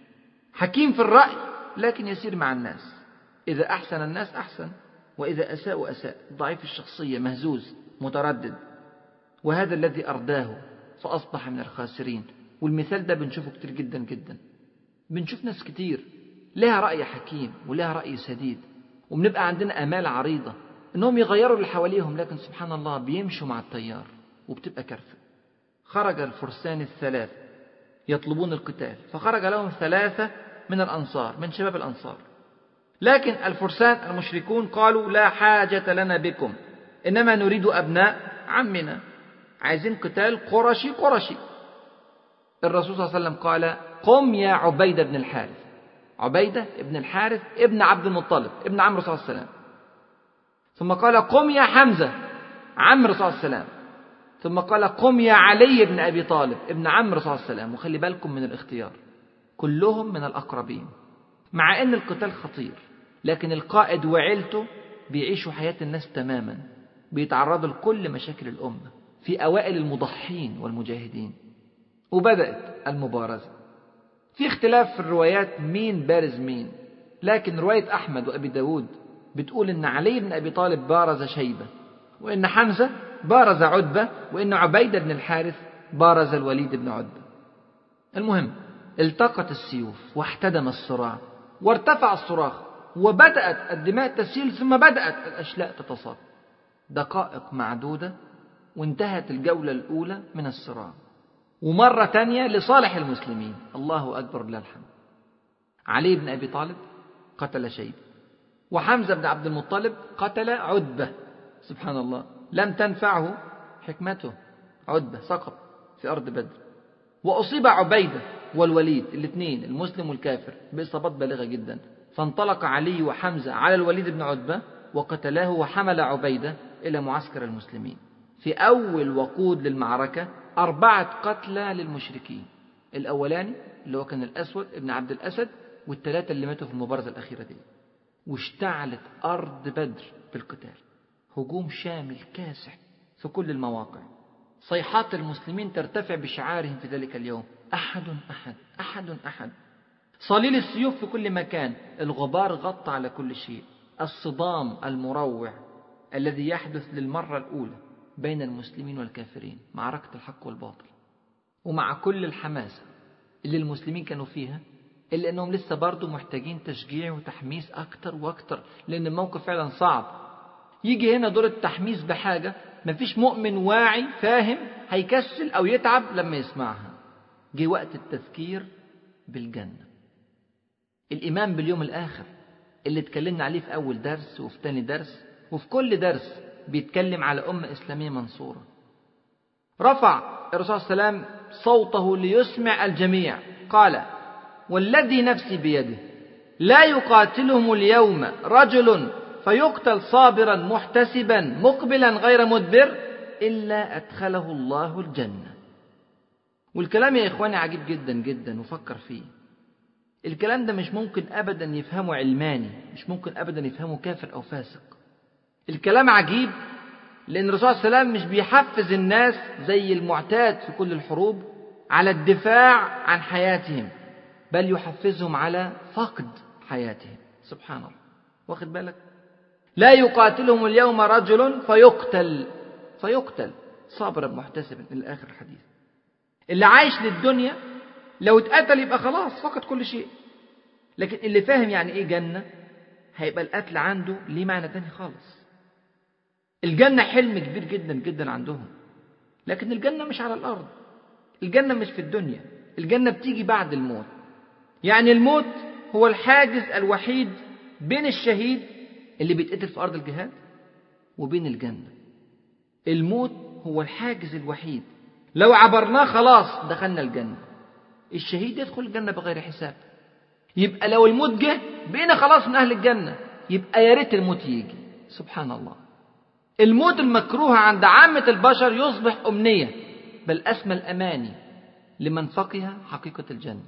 حكيم في الرأي لكن يسير مع الناس إذا أحسن الناس أحسن وإذا أساءوا أساء ضعيف الشخصية مهزوز متردد وهذا الذي أرداه فأصبح من الخاسرين والمثال ده بنشوفه كتير جدا جدا بنشوف ناس كتير لها رأي حكيم ولها رأي سديد وبنبقى عندنا آمال عريضة إنهم يغيروا اللي حواليهم لكن سبحان الله بيمشوا مع التيار وبتبقى كارثة خرج الفرسان الثلاث يطلبون القتال فخرج لهم ثلاثة من الأنصار من شباب الأنصار لكن الفرسان المشركون قالوا لا حاجة لنا بكم إنما نريد أبناء عمنا عايزين قتال قرشي قرشي الرسول صلى الله عليه وسلم قال قم يا عبيدة بن الحارث عبيدة بن الحارث ابن عبد المطلب ابن عمرو صلى الله عليه وسلم ثم قال قم يا حمزة عمرو صلى الله عليه وسلم ثم قال قم يا علي بن أبي طالب ابن عمرو صلى الله عليه وسلم وخلي بالكم من الاختيار كلهم من الأقربين مع أن القتال خطير لكن القائد وعيلته بيعيشوا حياة الناس تماما بيتعرضوا لكل مشاكل الأمة في أوائل المضحين والمجاهدين وبدأت المبارزة في اختلاف في الروايات مين بارز مين لكن رواية أحمد وأبي داود بتقول إن علي بن أبي طالب بارز شيبة وإن حمزة بارز عتبة وإن عبيدة بن الحارث بارز الوليد بن عتبة المهم التقت السيوف واحتدم الصراع وارتفع الصراخ وبدأت الدماء تسيل ثم بدأت الأشلاء تتصاب دقائق معدودة وانتهت الجولة الأولى من الصراع ومرة تانية لصالح المسلمين الله أكبر لله الحمد علي بن أبي طالب قتل شيب وحمزة بن عبد المطلب قتل عتبة سبحان الله لم تنفعه حكمته عتبة سقط في أرض بدر وأصيب عبيدة والوليد الاثنين المسلم والكافر بإصابات بالغة جدا فانطلق علي وحمزة على الوليد بن عتبة وقتلاه وحمل عبيدة إلى معسكر المسلمين في أول وقود للمعركة أربعة قتلى للمشركين الأولاني اللي هو كان الأسود ابن عبد الأسد والثلاثة اللي ماتوا في المبارزة الأخيرة دي واشتعلت أرض بدر بالقتال هجوم شامل كاسح في كل المواقع صيحات المسلمين ترتفع بشعارهم في ذلك اليوم أحد أحد أحد أحد صليل السيوف في كل مكان الغبار غطى على كل شيء الصدام المروع الذي يحدث للمرة الأولى بين المسلمين والكافرين معركة الحق والباطل ومع كل الحماسة اللي المسلمين كانوا فيها إلا أنهم لسه برضو محتاجين تشجيع وتحميس أكتر وأكتر لأن الموقف فعلا صعب يجي هنا دور التحميس بحاجة مفيش مؤمن واعي فاهم هيكسل أو يتعب لما يسمعها جه وقت التذكير بالجنة الإيمان باليوم الآخر اللي اتكلمنا عليه في أول درس وفي تاني درس وفي كل درس بيتكلم على أمة إسلامية منصورة رفع الرسول صلى الله عليه وسلم صوته ليسمع الجميع قال والذي نفسي بيده لا يقاتلهم اليوم رجل فيقتل صابرا محتسبا مقبلا غير مدبر إلا أدخله الله الجنة والكلام يا إخواني عجيب جدا جدا وفكر فيه الكلام ده مش ممكن أبدا يفهمه علماني مش ممكن أبدا يفهمه كافر أو فاسق الكلام عجيب لأن الرسول صلى الله عليه وسلم مش بيحفز الناس زي المعتاد في كل الحروب على الدفاع عن حياتهم بل يحفزهم على فقد حياتهم سبحان الله واخد بالك لا يقاتلهم اليوم رجل فيقتل فيقتل صابرا محتسبا إلى آخر الحديث اللي عايش للدنيا لو اتقتل يبقى خلاص فقد كل شيء لكن اللي فاهم يعني ايه جنة هيبقى القتل عنده ليه معنى تاني خالص الجنة حلم كبير جدا جدا عندهم لكن الجنة مش على الأرض الجنة مش في الدنيا الجنة بتيجي بعد الموت يعني الموت هو الحاجز الوحيد بين الشهيد اللي بيتقتل في أرض الجهاد وبين الجنة الموت هو الحاجز الوحيد لو عبرناه خلاص دخلنا الجنة الشهيد يدخل الجنة بغير حساب يبقى لو الموت جه بقينا خلاص من أهل الجنة يبقى يا ريت الموت يجي سبحان الله الموت المكروه عند عامة البشر يصبح أمنية بل أسمى الأماني لمن فقه حقيقة الجنة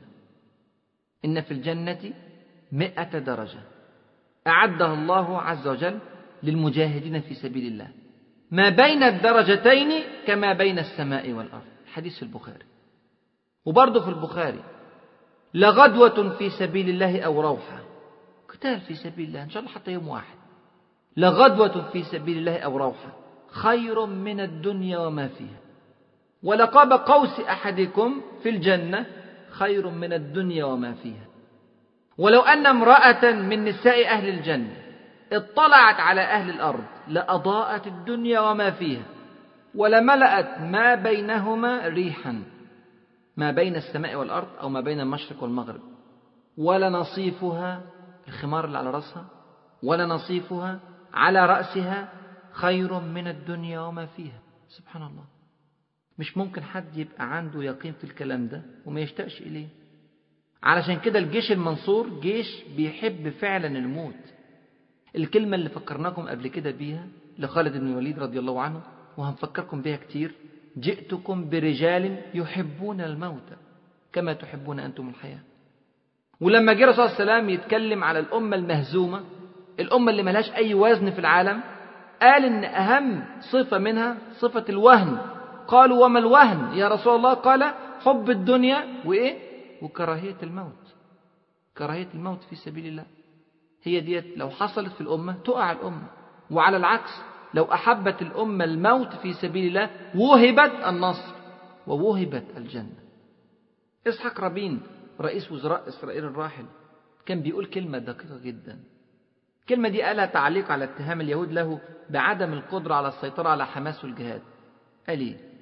إن في الجنة مئة درجة أعدها الله عز وجل للمجاهدين في سبيل الله ما بين الدرجتين كما بين السماء والأرض حديث في البخاري وبرضه في البخاري لغدوة في سبيل الله أو روحة قتال في سبيل الله إن شاء الله حتى يوم واحد لغدوة في سبيل الله أو روحة خير من الدنيا وما فيها ولقاب قوس أحدكم في الجنة خير من الدنيا وما فيها ولو أن امرأة من نساء أهل الجنة اطلعت على أهل الأرض لأضاءت الدنيا وما فيها ولملأت ما بينهما ريحا ما بين السماء والأرض أو ما بين المشرق والمغرب ولا نصيفها الخمار اللي على رأسها ولا نصيفها على رأسها خير من الدنيا وما فيها سبحان الله مش ممكن حد يبقى عنده يقين في الكلام ده وما يشتاقش إليه علشان كده الجيش المنصور جيش بيحب فعلا الموت الكلمة اللي فكرناكم قبل كده بيها لخالد بن الوليد رضي الله عنه وهنفكركم بيها كتير جئتكم برجال يحبون الموت كما تحبون أنتم الحياة ولما جه الرسول صلى الله عليه وسلم يتكلم على الأمة المهزومة الأمة اللي ملهاش أي وزن في العالم قال إن أهم صفة منها صفة الوهن قالوا وما الوهن يا رسول الله قال حب الدنيا وإيه وكراهية الموت كراهية الموت في سبيل الله هي ديت لو حصلت في الأمة تقع الأمة وعلى العكس لو أحبت الأمة الموت في سبيل الله وهبت النصر ووهبت الجنة إسحاق رابين رئيس وزراء إسرائيل الراحل كان بيقول كلمة دقيقة جدا الكلمة دي قالها تعليق على اتهام اليهود له بعدم القدرة على السيطرة على حماس والجهاد قال إيه؟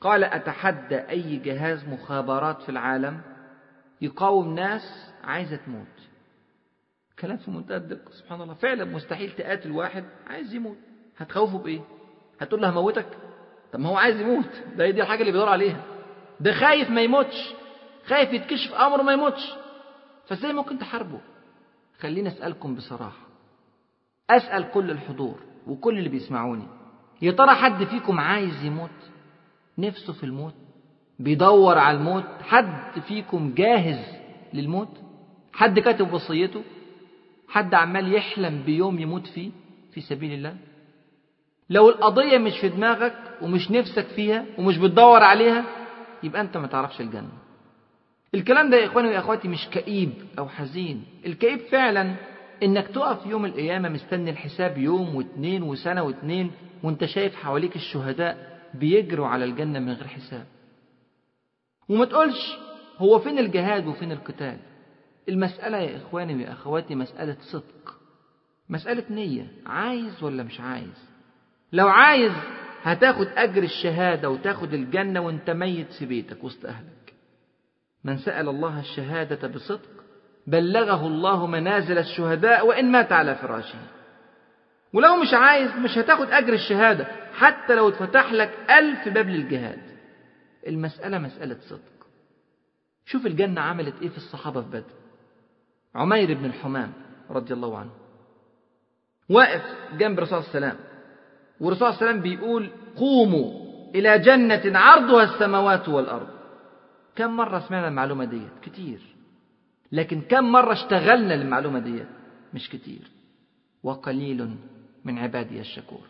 قال أتحدى أي جهاز مخابرات في العالم يقاوم ناس عايزة تموت كلام في منتهى الدقة سبحان الله فعلا مستحيل تقاتل واحد عايز يموت هتخوفه بإيه هتقول له هموتك طب ما هو عايز يموت ده دي الحاجة اللي بيدور عليها ده خايف ما يموتش خايف يتكشف أمره ما يموتش فازاي ممكن تحاربه خليني أسألكم بصراحة أسأل كل الحضور وكل اللي بيسمعوني يا ترى حد فيكم عايز يموت نفسه في الموت بيدور على الموت حد فيكم جاهز للموت حد كاتب وصيته حد عمال يحلم بيوم يموت فيه في سبيل الله لو القضية مش في دماغك ومش نفسك فيها ومش بتدور عليها يبقى أنت ما تعرفش الجنة الكلام ده يا إخواني وأخواتي مش كئيب أو حزين الكئيب فعلا إنك تقف يوم القيامة مستني الحساب يوم واتنين وسنة واتنين وانت شايف حواليك الشهداء بيجروا على الجنة من غير حساب وما تقولش هو فين الجهاد وفين القتال المسألة يا إخواني ويا أخواتي مسألة صدق مسألة نية عايز ولا مش عايز لو عايز هتاخد أجر الشهادة وتاخد الجنة وانت ميت في بيتك وسط أهلك من سأل الله الشهادة بصدق بلغه الله منازل الشهداء وإن مات على فراشه ولو مش عايز مش هتاخد أجر الشهادة حتى لو اتفتح لك ألف باب للجهاد المسألة مسألة صدق شوف الجنة عملت إيه في الصحابة في بدر عمير بن الحمام رضي الله عنه واقف جنب الرسول صلى الله عليه وسلم والرسول صلى الله عليه وسلم بيقول قوموا إلى جنة عرضها السماوات والأرض كم مرة سمعنا المعلومة ديت كتير لكن كم مرة اشتغلنا للمعلومة ديت مش كتير وقليل من عبادي الشكور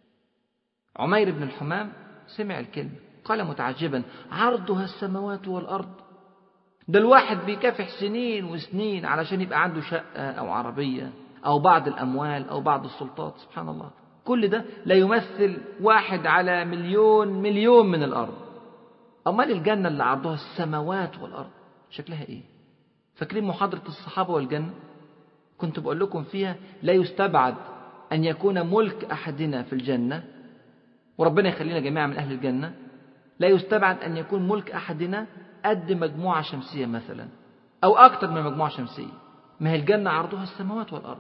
عمير بن الحمام سمع الكلمة قال متعجبا عرضها السماوات والأرض ده الواحد بيكافح سنين وسنين علشان يبقى عنده شقة أو عربية أو بعض الأموال أو بعض السلطات سبحان الله كل ده لا يمثل واحد على مليون مليون من الأرض أمال الجنة اللي عرضها السماوات والأرض شكلها إيه فاكرين محاضرة الصحابة والجنة كنت بقول لكم فيها لا يستبعد أن يكون ملك أحدنا في الجنة وربنا يخلينا جميعا من أهل الجنة لا يستبعد أن يكون ملك أحدنا قد مجموعة شمسية مثلا أو أكثر من مجموعة شمسية ما هي الجنة عرضها السماوات والأرض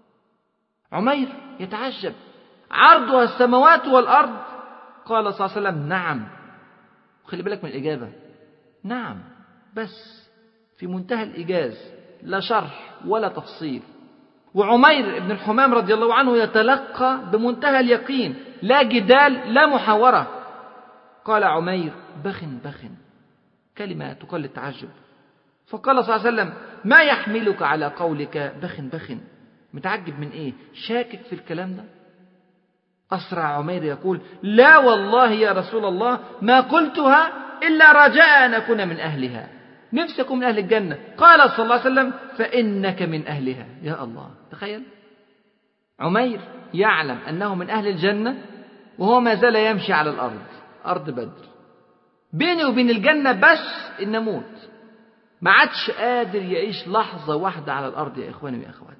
عمير يتعجب عرضها السماوات والأرض قال صلى الله عليه وسلم نعم خلي بالك من الإجابة نعم بس في منتهى الإيجاز لا شرح ولا تفصيل وعمير بن الحمام رضي الله عنه يتلقى بمنتهى اليقين لا جدال لا محاورة قال عمير بخ بخ كلمة تقل التعجب فقال صلى الله عليه وسلم ما يحملك على قولك بخ بخ متعجب من ايه شاكك في الكلام ده أسرع عمير يقول لا والله يا رسول الله ما قلتها إلا رجاء أن أكون من أهلها نفسي أكون من أهل الجنة قال صلى الله عليه وسلم فإنك من أهلها يا الله تخيل عمير يعلم أنه من أهل الجنة وهو ما زال يمشي على الأرض أرض بدر بيني وبين الجنة بس إن أموت ما عادش قادر يعيش لحظة واحدة على الأرض يا إخواني ويا أخواتي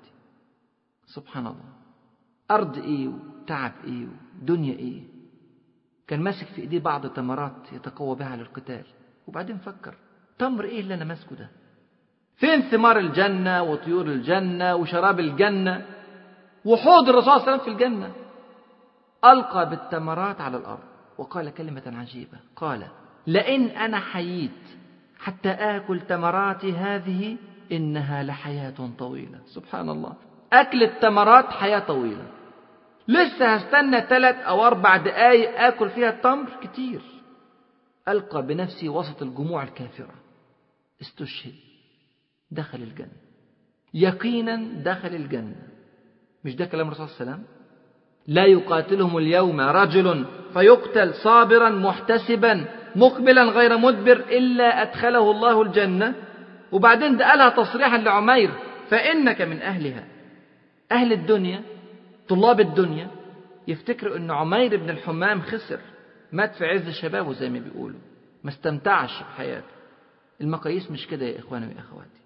سبحان الله أرض إيه وتعب إيه ودنيا إيه كان ماسك في إيديه بعض تمرات يتقوى بها على القتال وبعدين فكر تمر إيه اللي أنا ماسكه ده فين ثمار الجنة وطيور الجنة وشراب الجنة وحوض الرسول صلى الله عليه وسلم في الجنة ألقى بالتمرات على الأرض وقال كلمة عجيبة قال لئن أنا حييت حتى آكل تمراتي هذه إنها لحياة طويلة سبحان الله أكل التمرات حياة طويلة لسه هستنى ثلاث أو أربع دقايق آكل فيها التمر كتير ألقى بنفسي وسط الجموع الكافرة استشهد دخل الجنة يقينا دخل الجنة مش ده كلام الرسول صلى الله عليه وسلم لا يقاتلهم اليوم رجل فيقتل صابرا محتسبا مقبلا غير مدبر إلا أدخله الله الجنة وبعدين ده قالها تصريحا لعمير فإنك من أهلها أهل الدنيا طلاب الدنيا يفتكروا أن عمير بن الحمام خسر مات في عز شبابه زي ما بيقولوا ما استمتعش بحياته المقاييس مش كده يا إخواني ويا أخواتي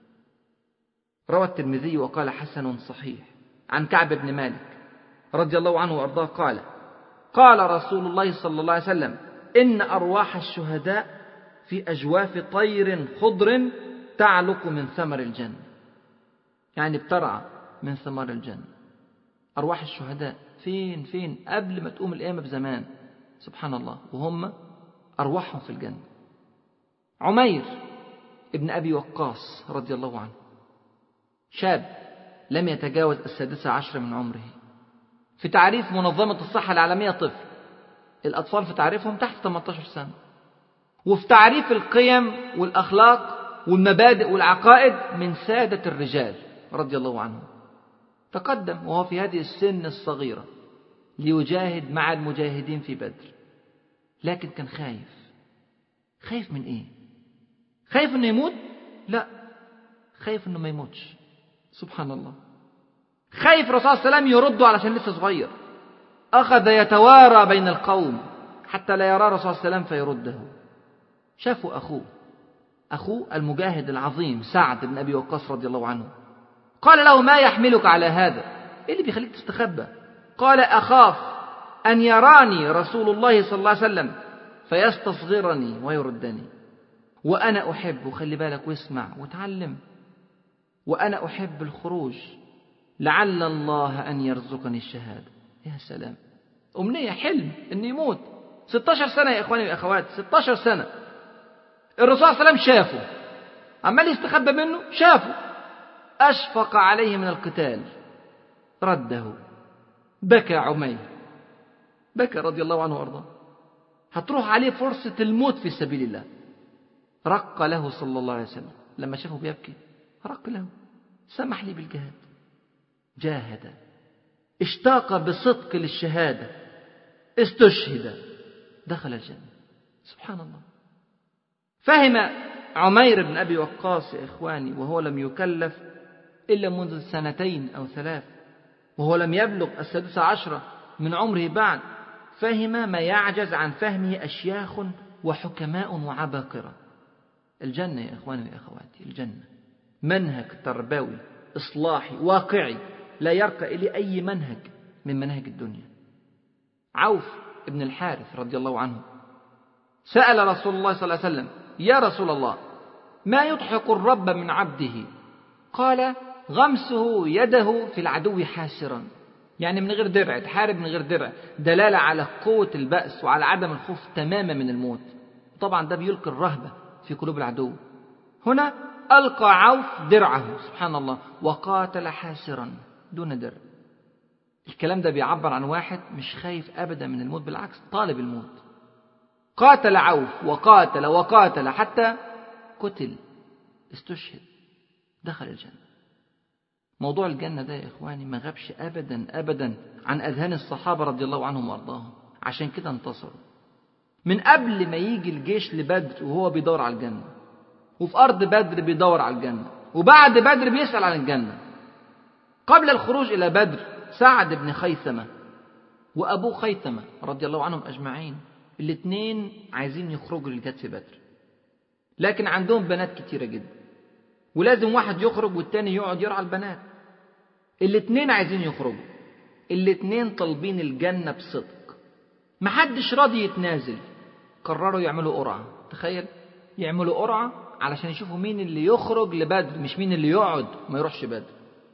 روى الترمذي وقال حسن صحيح عن كعب بن مالك رضي الله عنه وأرضاه قال قال رسول الله صلى الله عليه وسلم إن أرواح الشهداء في أجواف طير خضر تعلق من ثمر الجنة يعني بترعى من ثمار الجنة أرواح الشهداء فين فين قبل ما تقوم القيامة بزمان سبحان الله وهم أرواحهم في الجنة عمير ابن أبي وقاص رضي الله عنه شاب لم يتجاوز السادسة عشر من عمره في تعريف منظمة الصحة العالمية طفل الأطفال في تعريفهم تحت 18 سنة وفي تعريف القيم والأخلاق والمبادئ والعقائد من سادة الرجال رضي الله عنهم تقدم وهو في هذه السن الصغيرة ليجاهد مع المجاهدين في بدر لكن كان خايف خايف من ايه خايف انه يموت لا خايف انه ما يموتش سبحان الله خايف الرسول صلى الله عليه وسلم يرده علشان لسه صغير أخذ يتوارى بين القوم حتى لا يرى الرسول صلى الله عليه وسلم فيرده شافوا أخوه أخوه المجاهد العظيم سعد بن أبي وقاص رضي الله عنه قال له ما يحملك على هذا إيه اللي بيخليك تستخبى قال أخاف أن يراني رسول الله صلى الله عليه وسلم فيستصغرني ويردني وأنا أحب وخلي بالك واسمع وتعلم وأنا أحب الخروج لعل الله أن يرزقني الشهادة يا سلام أمنية حلم أن يموت 16 سنة يا إخواني وأخواتي 16 سنة الرسول صلى الله عليه وسلم شافه عمال يستخبى منه شافه أشفق عليه من القتال رده بكى عمير بكى رضي الله عنه وارضاه هتروح عليه فرصة الموت في سبيل الله رق له صلى الله عليه وسلم لما شافه بيبكي رق له سمح لي بالجهاد جاهد اشتاق بصدق للشهادة استشهد دخل الجنة سبحان الله فهم عمير بن أبي وقاص يا إخواني وهو لم يكلف إلا منذ سنتين أو ثلاث وهو لم يبلغ السادسة عشرة من عمره بعد فهم ما يعجز عن فهمه أشياخ وحكماء وعباقرة الجنة يا إخواني يا أخواتي الجنة منهج تربوي إصلاحي واقعي لا يرقى إليه أي منهج من مناهج الدنيا عوف ابن الحارث رضي الله عنه سأل رسول الله صلى الله عليه وسلم يا رسول الله ما يضحك الرب من عبده قال غمسه يده في العدو حاسرا يعني من غير درع تحارب من غير درع دلالة على قوة البأس وعلى عدم الخوف تماما من الموت طبعا ده بيلقي الرهبة في قلوب العدو هنا ألقى عوف درعه سبحان الله وقاتل حاسرا دون درع الكلام ده بيعبر عن واحد مش خايف أبدا من الموت بالعكس طالب الموت قاتل عوف وقاتل وقاتل حتى قتل استشهد دخل الجنة موضوع الجنة ده يا إخواني ما غابش أبدا أبدا عن أذهان الصحابة رضي الله عنهم وأرضاهم عشان كده انتصروا من قبل ما يجي الجيش لبدر وهو بيدور على الجنة وفي أرض بدر بيدور على الجنة وبعد بدر بيسأل عن الجنة قبل الخروج إلى بدر سعد بن خيثمة وأبوه خيثمة رضي الله عنهم أجمعين الاثنين عايزين يخرجوا للجهاد في بدر لكن عندهم بنات كتيرة جدا ولازم واحد يخرج والتاني يقعد يرعى البنات الاثنين عايزين يخرجوا الاثنين طالبين الجنة بصدق محدش راضي يتنازل قرروا يعملوا قرعة تخيل يعملوا قرعة علشان يشوفوا مين اللي يخرج لبدر مش مين اللي يقعد ما يروحش بدر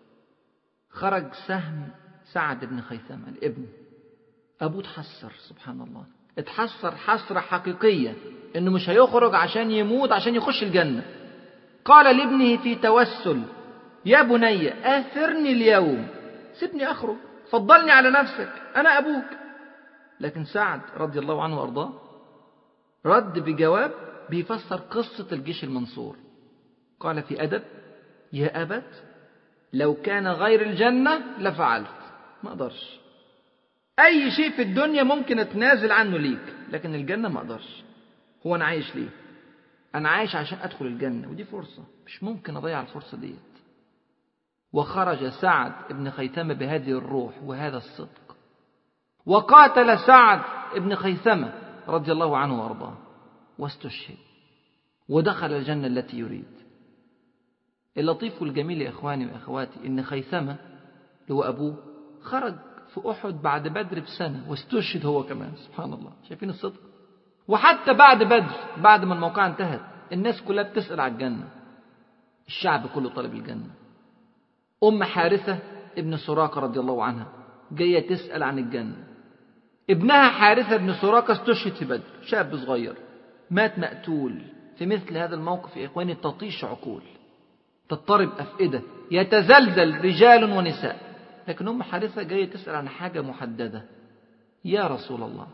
خرج سهم سعد بن خيثمة الابن أبوه اتحسر سبحان الله اتحسر حسرة حقيقية إنه مش هيخرج عشان يموت عشان يخش الجنة قال لابنه في توسل يا بني آثرني اليوم سيبني أخرج فضلني على نفسك أنا أبوك لكن سعد رضي الله عنه وأرضاه رد بجواب بيفسر قصة الجيش المنصور قال في أدب يا أبت لو كان غير الجنة لفعلت ما أقدرش أي شيء في الدنيا ممكن أتنازل عنه ليك لكن الجنة ما أقدرش هو أنا عايش ليه أنا عايش عشان أدخل الجنة ودي فرصة مش ممكن أضيع الفرصة ديت وخرج سعد بن خيثمة بهذه الروح وهذا الصدق وقاتل سعد بن خيثمة رضي الله عنه وأرضاه واستشهد ودخل الجنة التي يريد اللطيف والجميل يا إخواني وأخواتي إن خيثمة اللي هو أبوه خرج في أحد بعد بدر بسنة واستشهد هو كمان سبحان الله شايفين الصدق وحتى بعد بدر بعد ما الموقعة انتهت الناس كلها بتسأل على الجنة الشعب كله طلب الجنة أم حارثة ابن سراقة رضي الله عنها جاية تسأل عن الجنة ابنها حارثة بن سراقة استشهد في بدر شاب صغير مات مقتول في مثل هذا الموقف يا إخواني تطيش عقول تضطرب أفئدة يتزلزل رجال ونساء لكن أم حارثة جاية تسأل عن حاجة محددة يا رسول الله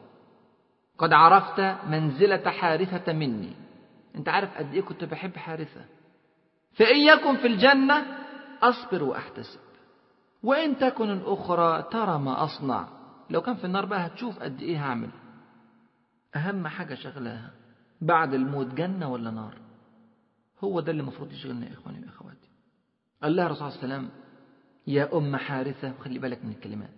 قد عرفت منزلة حارثة مني أنت عارف قد إيه كنت بحب حارثة فإن يكن في الجنة أصبر وأحتسب وإن تكن الأخرى ترى ما أصنع لو كان في النار بقى هتشوف قد إيه هعمل أهم حاجة شغلاها بعد الموت جنة ولا نار هو ده اللي المفروض يشغلنا يا إخواني وأخواتي قال لها الرسول صلى الله عليه وسلم يا أم حارثة خلي بالك من الكلمات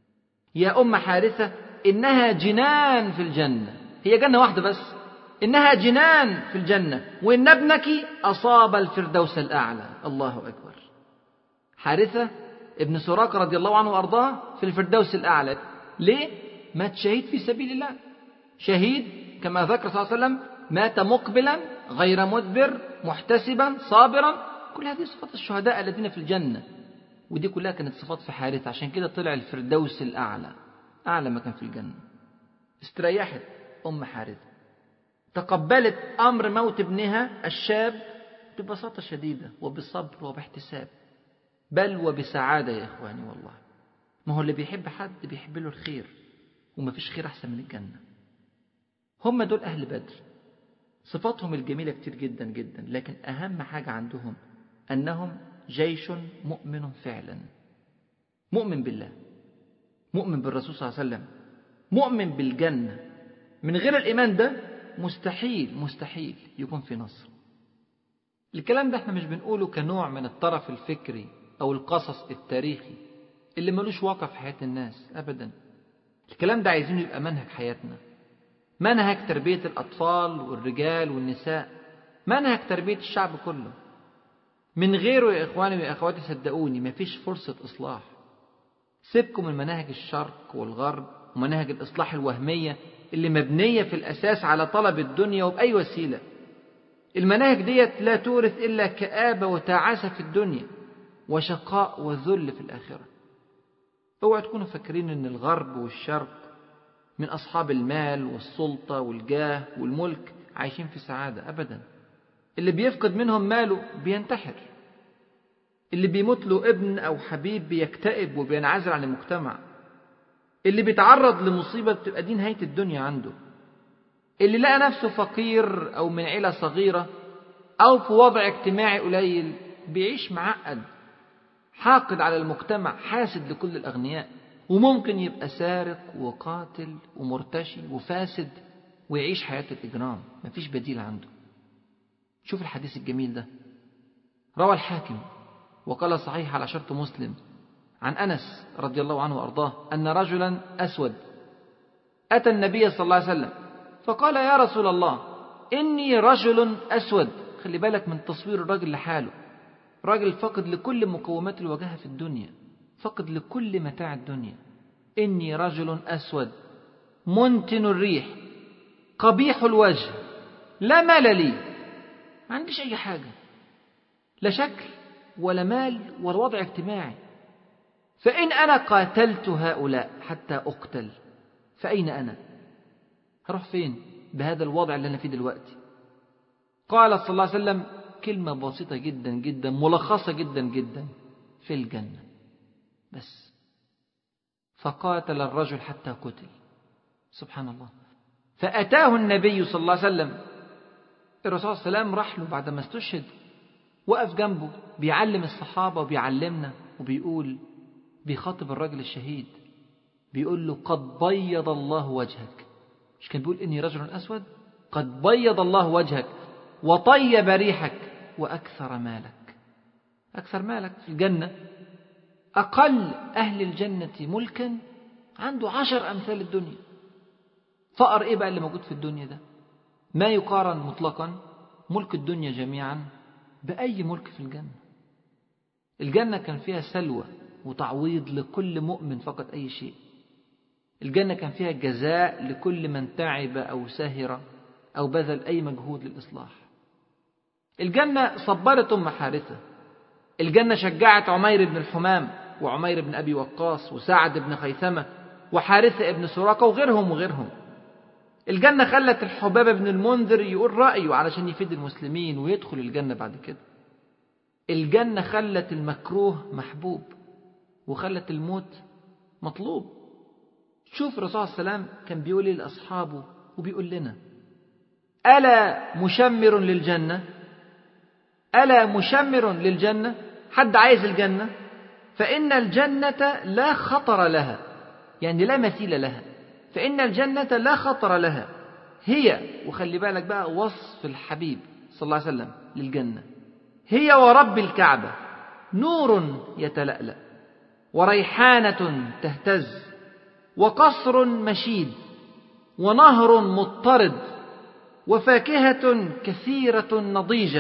يا أم حارثة إنها جنان في الجنة هي جنة واحدة بس إنها جنان في الجنة وإن ابنك أصاب الفردوس الأعلى الله أكبر حارثة ابن سراقة رضي الله عنه وأرضاه في الفردوس الأعلى ليه؟ مات شهيد في سبيل الله شهيد كما ذكر صلى الله عليه وسلم مات مقبلا غير مدبر محتسبا صابرا كل هذه صفات الشهداء الذين في الجنة ودي كلها كانت صفات في حارثة عشان كده طلع الفردوس الأعلى أعلى مكان في الجنة استريحت أم حارثة تقبلت أمر موت ابنها الشاب ببساطة شديدة وبصبر وباحتساب بل وبسعادة يا إخواني والله ما هو اللي بيحب حد بيحب له الخير وما فيش خير أحسن من الجنة هم دول أهل بدر صفاتهم الجميلة كتير جدا جدا لكن أهم حاجة عندهم أنهم جيش مؤمن فعلا مؤمن بالله مؤمن بالرسول صلى الله عليه وسلم مؤمن بالجنة من غير الإيمان ده مستحيل مستحيل يكون في نصر الكلام ده احنا مش بنقوله كنوع من الطرف الفكري أو القصص التاريخي اللي ملوش واقع في حياة الناس أبدا الكلام ده عايزينه يبقى منهج حياتنا منهج تربية الأطفال والرجال والنساء منهج تربية الشعب كله من غيره يا إخواني ويا أخواتي صدقوني مفيش فرصة إصلاح سيبكم من مناهج الشرق والغرب ومناهج الإصلاح الوهمية اللي مبنية في الأساس على طلب الدنيا وبأي وسيلة المناهج ديت لا تورث إلا كآبة وتعاسة في الدنيا وشقاء وذل في الآخرة اوعوا تكونوا فاكرين ان الغرب والشرق من اصحاب المال والسلطه والجاه والملك عايشين في سعاده ابدا اللي بيفقد منهم ماله بينتحر اللي بيموت له ابن او حبيب بيكتئب وبينعزل عن المجتمع اللي بيتعرض لمصيبه بتبقى دي نهايه الدنيا عنده اللي لقى نفسه فقير او من عيله صغيره او في وضع اجتماعي قليل بيعيش معقد حاقد على المجتمع حاسد لكل الأغنياء وممكن يبقى سارق وقاتل ومرتشي وفاسد ويعيش حياة الإجرام مفيش بديل عنده شوف الحديث الجميل ده روى الحاكم وقال صحيح على شرط مسلم عن أنس رضي الله عنه وأرضاه أن رجلا أسود أتى النبي صلى الله عليه وسلم فقال يا رسول الله إني رجل أسود خلي بالك من تصوير الرجل لحاله راجل فقد لكل مقومات الوجاهة في الدنيا فقد لكل متاع الدنيا إني رجل أسود منتن الريح قبيح الوجه لا مال لي ما عنديش أي حاجة لا شكل ولا مال ولا وضع اجتماعي فإن أنا قاتلت هؤلاء حتى أقتل فأين أنا هروح فين بهذا الوضع اللي أنا فيه دلوقتي قال صلى الله عليه وسلم كلمة بسيطة جدا جدا ملخصة جدا جدا في الجنة بس فقاتل الرجل حتى قتل سبحان الله فأتاه النبي صلى الله عليه وسلم الرسول صلى الله عليه وسلم راح له بعد ما استشهد وقف جنبه بيعلم الصحابة وبيعلمنا وبيقول بيخاطب الرجل الشهيد بيقول له قد بيض الله وجهك مش كان بيقول إني رجل أسود قد بيض الله وجهك وطيب ريحك وأكثر مالك أكثر مالك في الجنة أقل أهل الجنة ملكا عنده عشر أمثال الدنيا فقر إيه بقى اللي موجود في الدنيا ده ما يقارن مطلقا ملك الدنيا جميعا بأي ملك في الجنة الجنة كان فيها سلوى وتعويض لكل مؤمن فقط أي شيء الجنة كان فيها جزاء لكل من تعب أو سهر أو بذل أي مجهود للإصلاح الجنة صبرت أم حارثة الجنة شجعت عمير بن الحمام وعمير بن أبي وقاص وسعد بن خيثمة وحارثة بن سراقة وغيرهم وغيرهم الجنة خلت الحباب بن المنذر يقول رأيه علشان يفيد المسلمين ويدخل الجنة بعد كده الجنة خلت المكروه محبوب وخلت الموت مطلوب شوف الرسول صلى الله عليه وسلم كان بيقول لأصحابه وبيقول لنا ألا مشمر للجنة ألا مشمر للجنة حد عايز الجنة فإن الجنة لا خطر لها يعني لا مثيل لها فإن الجنة لا خطر لها هي وخلي بالك بقى وصف الحبيب صلى الله عليه وسلم للجنة هي ورب الكعبة نور يتلألأ وريحانة تهتز وقصر مشيد ونهر مضطرد وفاكهة كثيرة نضيجة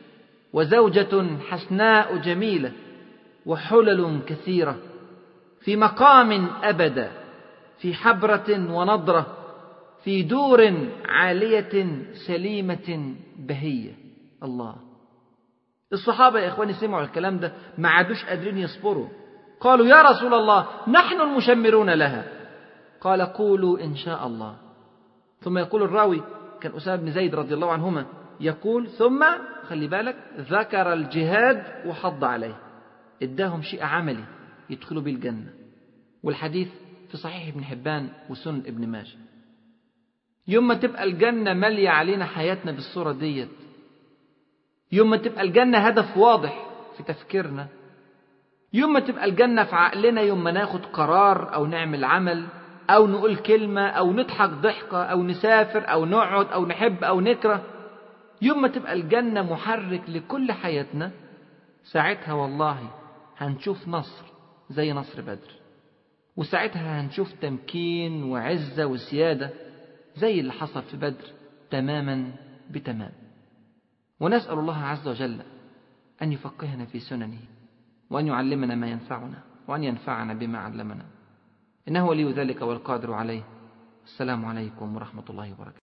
وزوجة حسناء جميلة وحلل كثيرة في مقام أبدا في حبرة ونضرة في دور عالية سليمة بهية الله الصحابة يا إخواني سمعوا الكلام ده ما عادوش قادرين يصبروا قالوا يا رسول الله نحن المشمرون لها قال قولوا إن شاء الله ثم يقول الراوي كان أسامة بن زيد رضي الله عنهما يقول ثم خلي بالك ذكر الجهاد وحض عليه اداهم شيء عملي يدخلوا به الجنة والحديث في صحيح ابن حبان وسن ابن ماجه يوم ما تبقى الجنة مالية علينا حياتنا بالصورة ديت يوم ما تبقى الجنة هدف واضح في تفكيرنا يوم ما تبقى الجنة في عقلنا يوم ما ناخد قرار أو نعمل عمل أو نقول كلمة أو نضحك ضحكة أو نسافر أو نقعد أو نحب أو نكره يوم ما تبقى الجنة محرك لكل حياتنا ساعتها والله هنشوف نصر زي نصر بدر وساعتها هنشوف تمكين وعزة وسيادة زي اللي حصل في بدر تماما بتمام ونسأل الله عز وجل أن يفقهنا في سننه وأن يعلمنا ما ينفعنا وأن ينفعنا بما علمنا إنه ولي ذلك والقادر عليه السلام عليكم ورحمة الله وبركاته